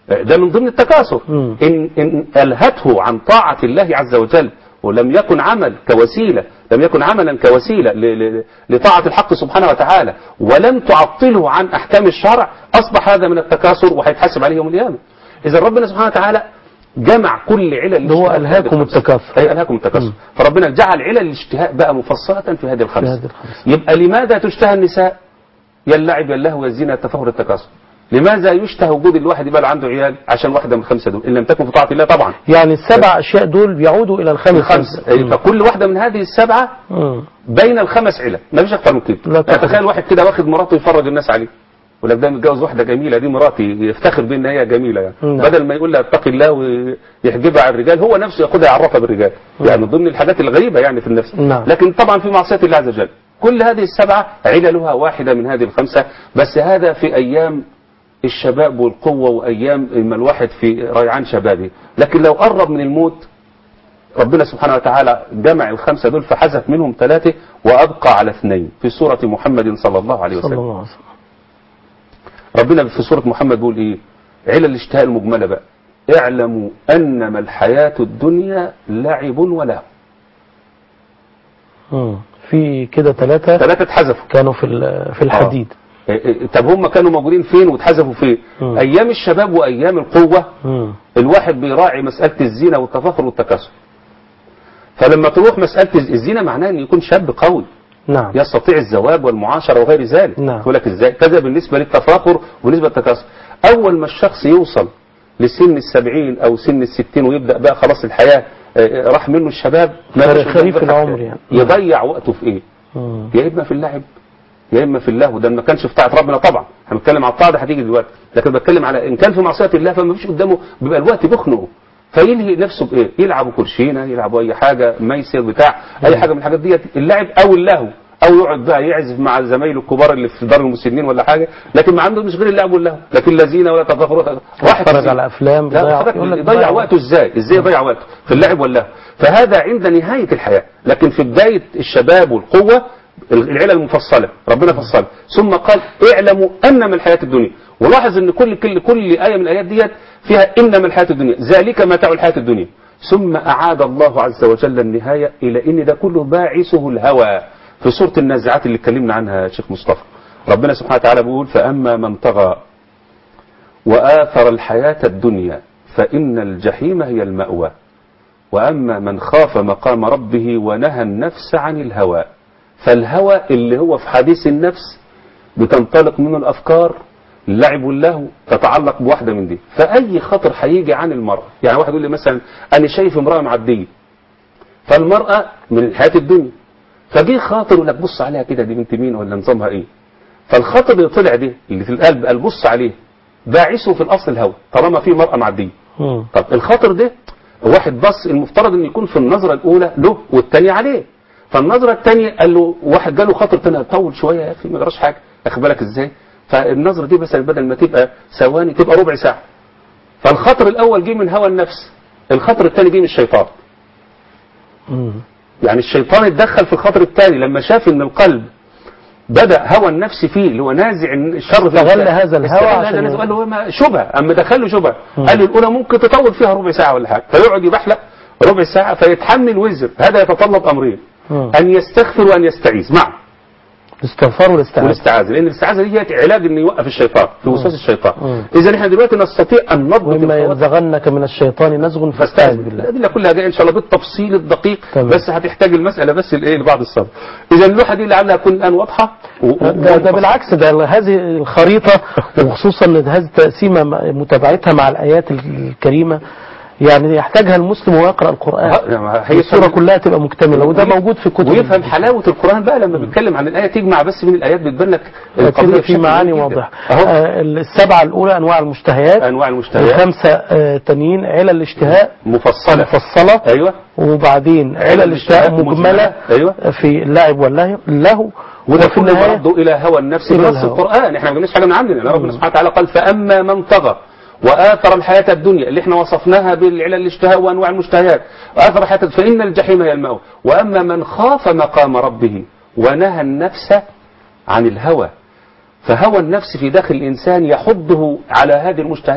ده من ضمن التكاثر مم. إن, إن ألهته عن طاعة الله عز وجل ولم يكن عمل كوسيلة لم يكن عملا كوسيلة ل- ل- لطاعة الحق سبحانه وتعالى ولم تعطله عن أحكام الشرع أصبح هذا من التكاثر وهيتحاسب عليه يوم القيامة إذا ربنا سبحانه وتعالى جمع كل علل اللي هو الاشتهاء ألهاكم في هذه الخمسة. التكاثر. أي ألهاكم التكاثر فربنا جعل علل الاشتهاء بقى مفصلة في هذه في الخمسة هذه الخمسة. يبقى لماذا تشتهى النساء يا اللعب يا اللهو يا الزنا التفاخر التكاثر لماذا يشتهى وجود الواحد يبقى له عنده عيال عشان واحدة من الخمسة دول إن لم تكن في طاعة الله طبعا يعني السبع أشياء دول بيعودوا إلى الخمس الخمسة أي، فكل واحدة من هذه السبعة مم. بين الخمس علل ما فيش أكتر من كده لا طبعا. تخيل واحد كده واخد مراته يفرج الناس عليه يقول لك ده متجوز واحدة جميلة دي مراتي يفتخر بأن هي جميلة يعني نعم. بدل ما يقول لها اتقي الله ويحجبها على الرجال هو نفسه ياخدها يعرفها بالرجال يعني من ضمن الحاجات الغريبة يعني في النفس نعم. لكن طبعا في معصية الله عز وجل كل هذه السبعة عللها واحدة من هذه الخمسة بس هذا في أيام الشباب والقوة وأيام ما الواحد في ريعان شبابه لكن لو قرب من الموت ربنا سبحانه وتعالى جمع الخمسة دول فحذف منهم ثلاثة وأبقى على اثنين في سورة محمد صلى الله عليه صلى وسلم الله عليه وسلم ربنا في سورة محمد بيقول إيه علل الاشتهاء المجملة بقى اعلموا أنما الحياة الدنيا لعب ولهو مم. في كده ثلاثة ثلاثة اتحذفوا كانوا في ال- في الحديد إيه إيه، طب هم كانوا موجودين فين واتحذفوا فين مم. أيام الشباب وأيام القوة مم. الواحد بيراعي مسألة الزينة والتفاخر والتكاثر فلما تروح مسألة الزينة معناها أن يكون شاب قوي نعم يستطيع الزواج والمعاشرة وغير ذلك نعم. يقول لك ازاي كذا بالنسبة للتفاخر وبالنسبة للتكاثر أول ما الشخص يوصل لسن السبعين أو سن الستين ويبدأ بقى خلاص الحياة آه، راح منه الشباب ما خريف- فيش قدام خريف غير العمر حاجة. يعني. يضيع وقته في ايه مم. يا اما في اللعب يا اما في اللهو ده ما كانش في طاعه ربنا طبعا احنا بنتكلم على الطاعه ده هتيجي دلوقتي لكن بتكلم على ان كان في معصيه الله فما فيش قدامه بيبقى الوقت بيخنقه فيلهي نفسه بايه؟ يلعبوا كرشينه يلعبوا اي حاجه ميسر بتاع اي حاجه من الحاجات ديت اللعب او اللهو او يقعد بقى يعزف مع زمايله الكبار اللي في دار المسنين ولا حاجه لكن ما عنده مش غير اللعب واللهو لكن لا زينه ولا تفاخر ولا واحد يتفرج زينة. على أفلام لا بيضيع- حضرتك يقول لك يضيع بيضيع وقته ازاي ازاي يضيع وقته في اللعب واللهو فهذا عند نهاية الحياة لكن في بداية الشباب والقوة العلل المفصلة ربنا فصلها ثم قال اعلموا انما الحياة الدنيا ولاحظ ان كل كل كل آية من الآيات ديت فيها انما الحياة الدنيا ذلك متاع الحياة الدنيا ثم أعاد الله عز وجل النهاية إلى إن ده كله باعثه الهوى في سورة النازعات اللي اتكلمنا عنها يا شيخ مصطفى ربنا سبحانه وتعالى بيقول فأما من طغى وآثر الحياة الدنيا فإن الجحيم هي المأوى وأما من خاف مقام ربه ونهى النفس عن الهوى فالهوى اللي هو في حديث النفس بتنطلق منه الأفكار اللعب واللهو تتعلق بواحدة من دي فأي خطر هيجي عن المرأة يعني واحد يقول لي مثلا أنا شايف امرأة معدية فالمرأة من الحياة الدنيا فجه خاطر يقول لك بص عليها كده دي بنت مين ولا نظامها ايه فالخاطر اللي طلع ده اللي في القلب قال بص عليه باعثه في الأصل الهوى طالما في مرأة معدية مم. طب الخاطر ده واحد بص المفترض ان يكون في النظرة الاولى له والثانيه عليه فالنظرة الثانيه قال له واحد جاله خاطر تاني طول شوية يا اخي ما جراش حاجة اخد بالك ازاي فالنظرة دي مثلا بدل ما تبقى ثواني تبقى ربع ساعة فالخطر الاول جه من هوى النفس الخطر الثاني جه من الشيطان مم. يعني الشيطان اتدخل في الخطر الثاني لما شاف ان القلب بدأ هوى النفس فيه اللي هو نازع الشر في استغل الإنسان. هذا الهوى استغل عشان هذا الناس ي- قال له ما شبهه اما دخل له شبهه مم. قال له الاولى ممكن تطول فيها ربع ساعه ولا حاجه فيقعد يبحلق ربع ساعه فيتحمل وزر هذا يتطلب امرين مم. ان يستغفر وان يستعيذ معا الاستغفار والاستعاذة والاستعاذه لان الاستعاذه دي هي علاج انه يوقف الشيطان في وسواس الشيطان مم. اذا احنا دلوقتي نستطيع ان نضبط وإما الخواطر ينزغنك من الشيطان نزغ فاستعذ فاستعذ بالله الأدلة كلها جاية إن شاء الله بالتفصيل الدقيق تمام. بس هتحتاج المسألة بس الإيه لبعض الصبر إذا اللوحة دي لعلها تكون الآن واضحة و... و- ده, ده بالعكس ده هذه الخريطة وخصوصا ان هذه التقسيمة متابعتها مع الآيات الكريمة يعني يحتاجها المسلم وهو يقرأ القرآن ها- هي الصورة فهم- كلها تبقى مكتملة وده ويف- موجود في كتب ويفهم حلاوة القرآن بقى لما بيتكلم عن الآية تجمع بس من الآيات بتبان لك كده القضية في بشكل معاني جميل جدا. واضحة أهو آه، السبعة الأولى أنواع المشتهيات أنواع المشتهيات الخمسة آه، تانيين علل الاشتهاء مفصلة مفصلة أيوه وبعدين علل الاشتهاء مجملة أيوه في اللعب واللهو اللهو وده وفي كله النهاية برضه إلى هوى النفس إلى بنص الهوى. القرآن إحنا ما جبناش حاجة من عندنا لأن ربنا سبحانه وتعالى قال فأما من طغى وآثر الحياة الدنيا اللي احنا وصفناها بالعلل الاشتهاء وأنواع المشتهيات وآثر الحياة فإن الجحيم هي المأوى وأما من خاف مقام ربه ونهى النفس عن الهوى فهوى النفس في داخل الإنسان يحضه على هذه المشتهيات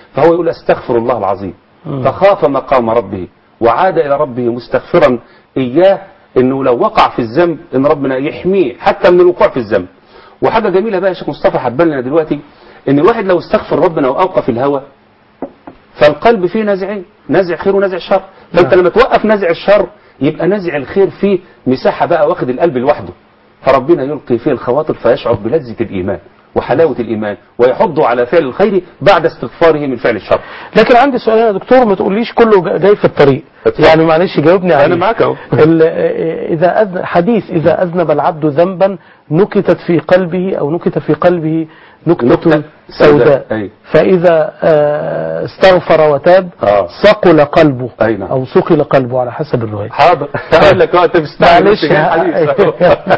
فهو يقول استغفر الله العظيم فخاف مقام ربه وعاد إلى ربه مستغفرا إياه إنه لو وقع في الذنب إن ربنا يحميه حتى من الوقوع في الذنب وحاجة جميلة بقى يا شيخ مصطفى هتبان لنا دلوقتي إن الواحد لو استغفر ربنا وأوقف الهوى فالقلب فيه نازعين نازع خير ونازع شر فانت لما توقف نازع الشر يبقى نازع الخير فيه مساحه بقى واخد القلب لوحده فربنا يلقي فيه الخواطر فيشعر بلذة الإيمان وحلاوة الإيمان ويحض على فعل الخير بعد استغفاره من فعل الشر لكن عندي سؤال يا دكتور ما تقوليش كله جا- جاي في الطريق اتفضل. يعني معلش جاوبني عليه أنا معاك أهو. ال- إذا أذن حديث إذا أذنب العبد ذنبا نكتت في قلبه أو نكت في قلبه نكتة نكتة سوداء سوداء. أي. فإذا آه، استغفر وتاب آه. صقل قلبه أي نعم. أو صقل قلبه على حسب الرواية حاضر هقول لك وقت مستعجل معلش. بس جاي حديث.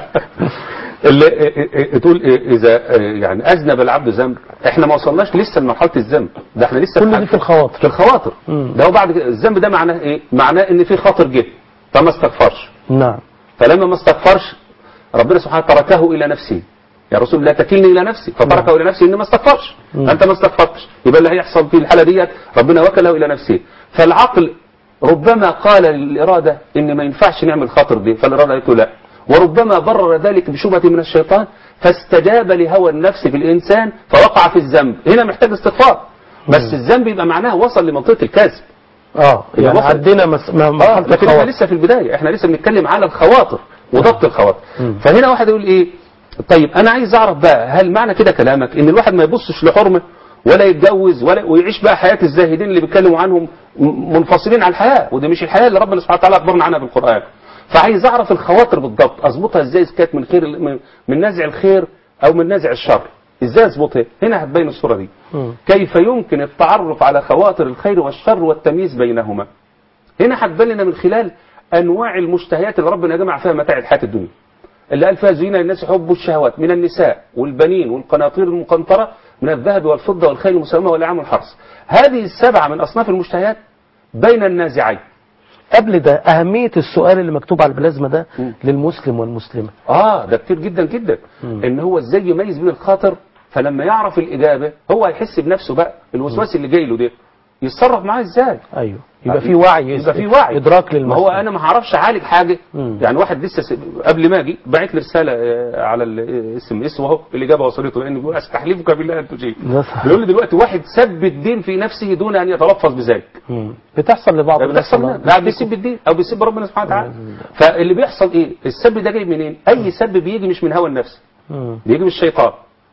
اللي تقول اذا يعني اذنب العبد ذنب احنا ما وصلناش لسه لمرحله الذنب ده احنا لسه كل دي في الخواطر في الخواطر مم. ده هو بعد كده الذنب ده معناه ايه معناه ان في خاطر جه فما استغفرش نعم فلما ما استغفرش ربنا سبحانه تركه الى نفسه يا رسول لا تكلني الى نفسي فتركه الى نفسه ان ما استغفرش انت ما استغفرتش يبقى اللي هيحصل في الحاله ديت ربنا وكله الى نفسه فالعقل ربما قال للاراده ان ما ينفعش نعمل خاطر دي فالاراده قالت له لا وربما برر ذلك بشبهه من الشيطان فاستجاب لهوى النفس في الانسان فوقع في الذنب هنا محتاج استغفار بس الذنب يبقى معناه وصل لمنطقه الكذب اه يبقى يعني وصل- عدينا مس... م- اه مرحلة لكن احنا الخواطر لسه في البدايه احنا لسه بنتكلم على الخواطر وضبط الخواطر فهنا واحد يقول ايه طيب انا عايز اعرف بقى هل معنى كده كلامك ان الواحد ما يبصش لحرمه ولا يتجوز ولا ويعيش بقى حياه الزاهدين اللي بيتكلموا عنهم م- منفصلين عن الحياه ودي مش الحياه اللي ربنا سبحانه وتعالى اخبرنا عنها بالقران فعايز اعرف الخواطر بالضبط اظبطها ازاي اذا كانت من خير من- من نازع الخير او من نازع الشر ازاي اظبطها هنا هتبين الصوره دي مم. كيف يمكن التعرف على خواطر الخير والشر والتمييز بينهما هنا هتبان لنا من خلال انواع المشتهيات اللي ربنا جمع فيها متاع الحياه الدنيا اللي قال فيها زين للناس حب الشهوات من النساء والبنين والقناطير المقنطره من الذهب والفضه والخيل المسمى والانعام والحرث هذه السبعه من اصناف المشتهيات بين النازعين قبل ده أهمية السؤال اللي مكتوب على البلازما ده مم. للمسلم والمسلمة اه ده كتير جدا جدا مم. ان هو ازاي يميز بين الخاطر فلما يعرف الاجابه هو هيحس بنفسه بقى الوسواس اللي جاي له ده يتصرف معاه ازاي أيوه يبقى في وعي يبقى في وعي إدراك ما للمسألة هو انا ما هعرفش اعالج حاجه مم. يعني واحد لسه س... قبل ما اجي بعت لي رساله آه، على الاس ام اس وهو الاجابه وصلته لان بيقول استحلفك بالله ان تجيب ده صح. بيقول لي دلوقتي واحد سب الدين في نفسه دون ان يتلفظ بذلك مم. بتحصل لبعض الناس بتحصل والله. لا بيسب الدين او بيسب ربنا سبحانه وتعالى فاللي بيحصل ايه السب ده جاي منين اي سب بيجي مش من هوى النفس مم. بيجي من الشيطان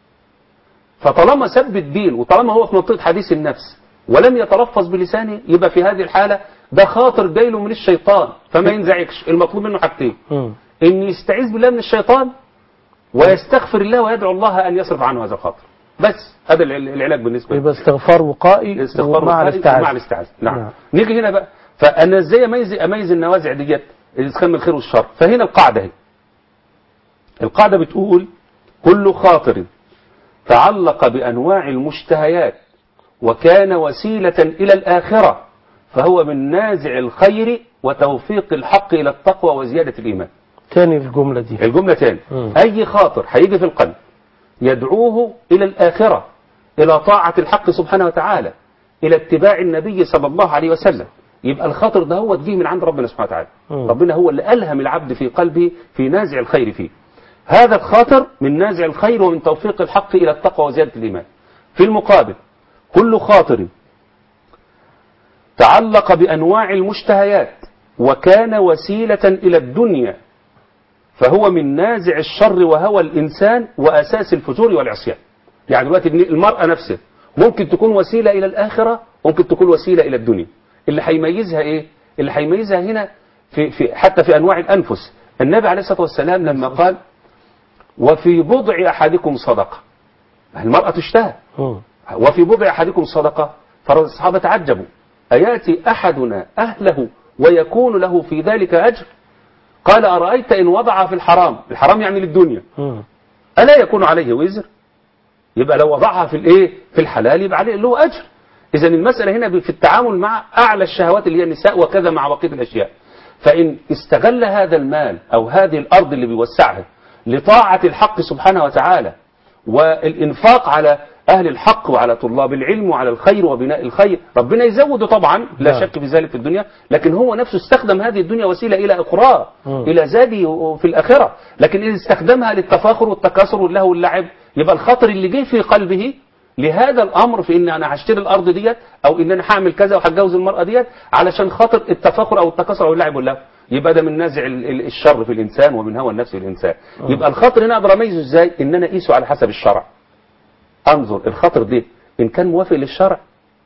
فطالما سب الدين وطالما هو في منطقه حديث النفس ولم يتلفظ بلسانه يبقى في هذه الحاله ده خاطر جاي له من الشيطان فما ينزعجش المطلوب منه حاجتين مم. ان يستعيذ بالله من الشيطان ويستغفر الله ويدعو الله ان يصرف عنه هذا الخاطر بس هذا الع- العلاج بالنسبه له يبقى استغفار وقائي استغفار مع وقائي الاستعاذة مع الاستعاذة نعم. نعم. نيجي هنا بقى فانا ازاي اميز اميز النوازع ديت الاسخان من الخير والشر فهنا القاعده اهي القاعده بتقول كل خاطر تعلق بانواع المشتهيات وكان وسيله الى الاخره فهو من نازع الخير وتوفيق الحق الى التقوى وزياده الايمان تاني الجملة دي الجمله تاني مم. اي خاطر هيجي في القلب يدعوه الى الاخره الى طاعه الحق سبحانه وتعالى الى اتباع النبي صلى الله عليه وسلم يبقى الخاطر ده هو تجيه من عند ربنا سبحانه وتعالى مم. ربنا هو اللي ألهم العبد في قلبه في نازع الخير فيه هذا الخاطر من نازع الخير ومن توفيق الحق إلى التقوى وزيادة الإيمان في المقابل كل خاطر تعلق بأنواع المشتهيات وكان وسيلة إلى الدنيا فهو من نازع الشر وهوى الإنسان وأساس الفجور والعصيان يعني دلوقتي المرأة نفسها ممكن تكون وسيلة إلى الآخرة ممكن تكون وسيلة إلى الدنيا اللي هيميزها إيه اللي هيميزها هنا في, في حتى في أنواع الأنفس النبي عليه الصلاة والسلام لما قال وفي بضع أحدكم صدقة المرأة تشتهى مم. وفي بضع أحدكم صدقة فالصحابة تعجبوا أياتي أحدنا أهله ويكون له في ذلك أجر قال أرأيت إن وضع في الحرام الحرام يعني للدنيا مم. ألا يكون عليه وزر يبقى لو وضعها في الايه في الحلال يبقى عليه له اجر اذا المساله هنا في التعامل مع اعلى الشهوات اللي هي النساء وكذا مع بقيه الاشياء فان استغل هذا المال او هذه الارض اللي بيوسعها لطاعه الحق سبحانه وتعالى والانفاق على أهل الحق وعلى طلاب العلم وعلى الخير وبناء الخير ربنا يزوده طبعا لا نعم. شك في ذلك في الدنيا لكن هو نفسه استخدم هذه الدنيا وسيلة إلى أخرى مم. إلى زاده في الآخرة لكن إذا استخدمها للتفاخر والتكاثر واللهو واللعب يبقى الخطر اللي جه في قلبه لهذا الامر في ان انا هشتري الارض ديت او ان انا هعمل كذا وهتجوز المراه ديت علشان خاطر التفاخر او التكاثر او اللعب واللهو يبقى ده من نازع ال- ال- الشر في الانسان ومن هوى النفس في الانسان يبقى الخطر هنا اقدر اميزه ازاي ان انا اقيسه على حسب الشرع انظر الخطر ده ان كان موافق للشرع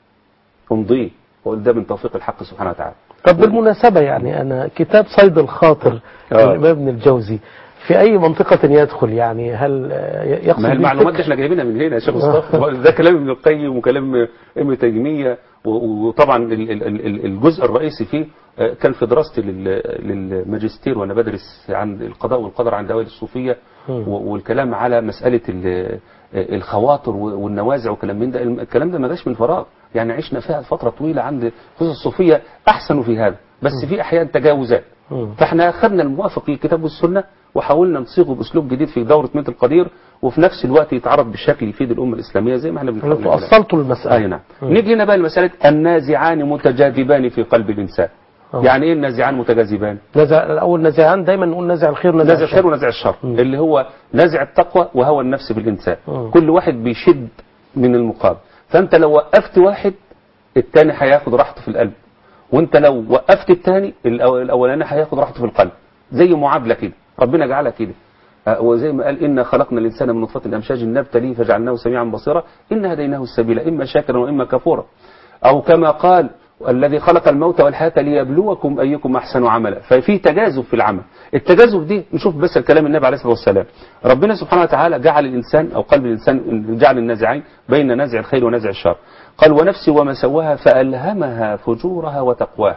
امضيه واقول ده من توفيق الحق سبحانه وتعالى طب بالمناسبة يعني أنا كتاب صيد الخاطر آه. للإمام ابن الجوزي في أي منطقة يدخل يعني هل آه، يقصد ما هي به المعلومات دي الفكر؟ احنا جايبينها من هنا يا شيخ مصطفى ده كلام ابن القيم وكلام ابن تيميه و- وطبعا ال- ال- ال- الجزء الرئيسي فيه آه، كان في دراستي لل- للماجستير وانا بدرس عن القضاء والقدر عند اوائل الصوفيه مم. و- والكلام على مساله ال- الخواطر و- والنوازع وكلام من ده الكلام ده ما جاش من فراغ يعني عشنا فيها فتره طويله عند خصوص الصوفيه احسنوا في هذا بس في احيان تجاوزات مم. فاحنا اخذنا الموافق للكتاب والسنه وحاولنا نصيغه باسلوب جديد في دوره ميت القدير وفي نفس الوقت يتعرض بشكل يفيد الامه الاسلاميه زي ما احنا بنحاول انتوا نعمل. أصلتوا المسألة اي نعم نيجي هنا بقى لمساله النازعان متجاذبان في قلب الانسان آه. يعني ايه النازعان متجاذبان نزع الأول نزعان دايما نقول نزع الخير ونزع نزع الخير ونزع الشر اللي هو نزع التقوى وهوى النفس في الانسان مم. كل واحد بيشد من المقابل فانت لو وقفت واحد التاني هياخد راحته في القلب وانت لو وقفت التاني الأو- الاولاني هياخد راحته في القلب زي معادله كده ربنا جعلها كده آه، وزي ما قال إنا خلقنا الإنسان من نطفة أمشاج نبتليه فجعلناه سميعا بصيرا إنا هديناه السبيل إما شاكرا وإما كفورا أو كما قال الذي خلق الموت والحياة ليبلوكم أيكم أحسن عملا ففي تجاذب في العمل التجاذب دي نشوف بس الكلام النبي عليه الصلاة والسلام ربنا سبحانه وتعالى جعل الإنسان أو قلب الإنسان جعل النازعين بين نازع الخير ونازع الشر قال ونفس وما سواها فألهمها فجورها وتقواها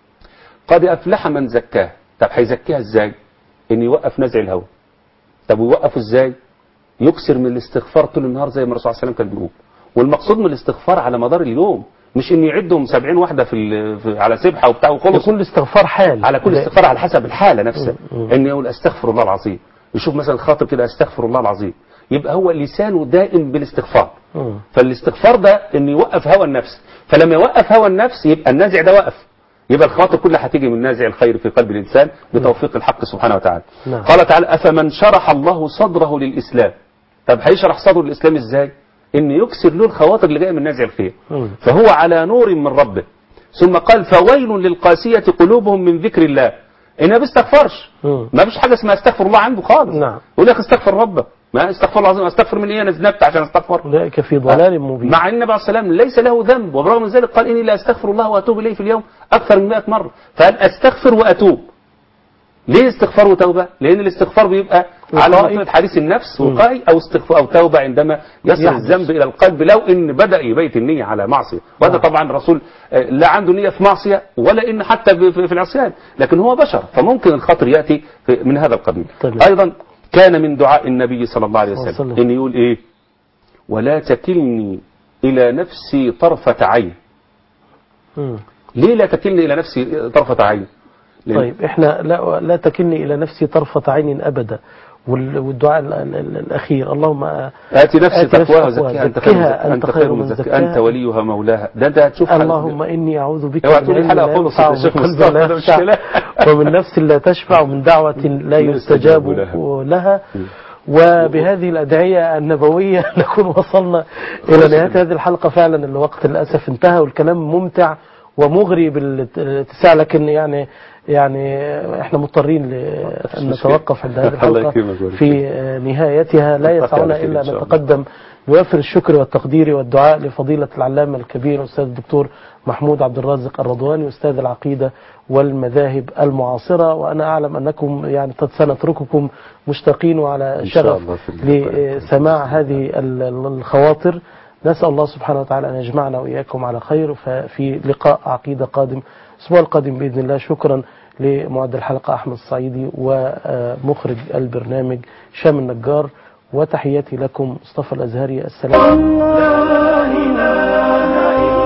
قد أفلح من زكاها طب هيزكيها إزاي إن يوقف نزع الهوى طب ويوقفه إزاي يكسر من الاستغفار طول النهار زي ما الرسول صلى الله عليه وسلم كان بيقول والمقصود من الاستغفار على مدار اليوم مش ان يعدهم 70 واحده في, ال- في على سبحه وبتاع وخلص يكون الاستغفار حال على كل ده- استغفار على حسب الحاله نفسها مم. مم. ان يقول استغفر الله العظيم يشوف مثلا خاطر كده استغفر الله العظيم يبقى هو لسانه دائم بالاستغفار مم. فالاستغفار ده ان يوقف هوى النفس فلما يوقف هوى النفس يبقى النازع ده وقف يبقى الخواطر كلها هتيجي من نازع الخير في قلب الانسان بتوفيق الحق سبحانه وتعالى نعم. قال تعالى افمن شرح الله صدره للاسلام طب هيشرح صدره للاسلام ازاي ان يكسر له الخواطر اللي جايه من نازع الخير مم. فهو على نور من ربه ثم قال فويل للقاسية قلوبهم من ذكر الله إنها ما بيستغفرش مم. ما فيش حاجة اسمها استغفر الله عنده خالص نعم. يقول لك استغفر ربك ما استغفر الله العظيم استغفر من ايه انا ذنبت عشان استغفر أولئك في ضلال مبين مع ان النبي عليه السلام ليس له ذنب وبرغم من ذلك قال اني لا استغفر الله واتوب اليه في اليوم اكثر من 100 مره فقال استغفر واتوب ليه استغفار وتوبه؟ لان الاستغفار بيبقى على وقائي. مرتبه حديث النفس وقائي او استغفار او توبه عندما يصل يحدث. الذنب الى القلب لو ان بدا يبيت النيه على معصيه وهذا نعم. طبعا الرسول آه، لا عنده نيه في معصيه ولا ان حتى ب- في في العصيان لكن هو بشر فممكن الخطر ياتي في- من هذا القبيل طيب. ايضا كان من دعاء النبي صلى الله عليه صلى الله عليه وسلم وسلم. ان يقول ايه ولا تكلني إلى نفسي طرفة عين مم. ليه لا تكلني إلى نفسي طرفة عين لأن- طيب احنا لا لا تكلني الى نفسي طرفة عين ابدا وال- والدعاء ال- ال- ال- الاخير اللهم آتي نفسي آتي نفسي تقواها تقواها، وزكيها أنت خير من زكها زك- أنت أنت خير خير من من زكاها زكاها. أنت وليها مولاها ده أنت هتشوف حاجة- اللهم اني اعوذ بك اوعى من تقول علم الحلقة لا خلصت ينفع يا ومن شيخ قلب مصطفى، لا ده يخشع مشكلة. ومن نفس لا تشبع ومن دعوة لا يستجاب لها وبهذه الأدعية النبوية نكون وصلنا إلى نهاية هذه الحلقة فعلا الوقت للأسف انتهى والكلام ممتع ومغري بالاتساع لكن يعني يعني احنا مضطرين لأن نتوقف عند هذه الله الحلقة يكرمك ويبارك في نهايتها لا نلتقي يسعنا على خير إلا إن أن شاء الله. نتقدم بوافر الشكر والتقدير والدعاء لفضيلة العلامة الكبير الأستاذ الدكتور محمود عبد الرازق الرضواني أستاذ العقيدة والمذاهب المعاصرة وأنا أعلم أنكم يعني قد سنترككم مشتاقين وعلى إن شاء شغف الله في اللقاء. لسماع هذه ال- ال- الخواطر نسأل الله سبحانه وتعالى أن يجمعنا وإياكم على خير ففي لقاء عقيدة قادم الأسبوع القادم بإذن الله شكرا لمعد الحلقة أحمد الصعيدي ومخرج البرنامج شام النجار وتحياتي لكم مصطفى الأزهري السلام لا إله إلا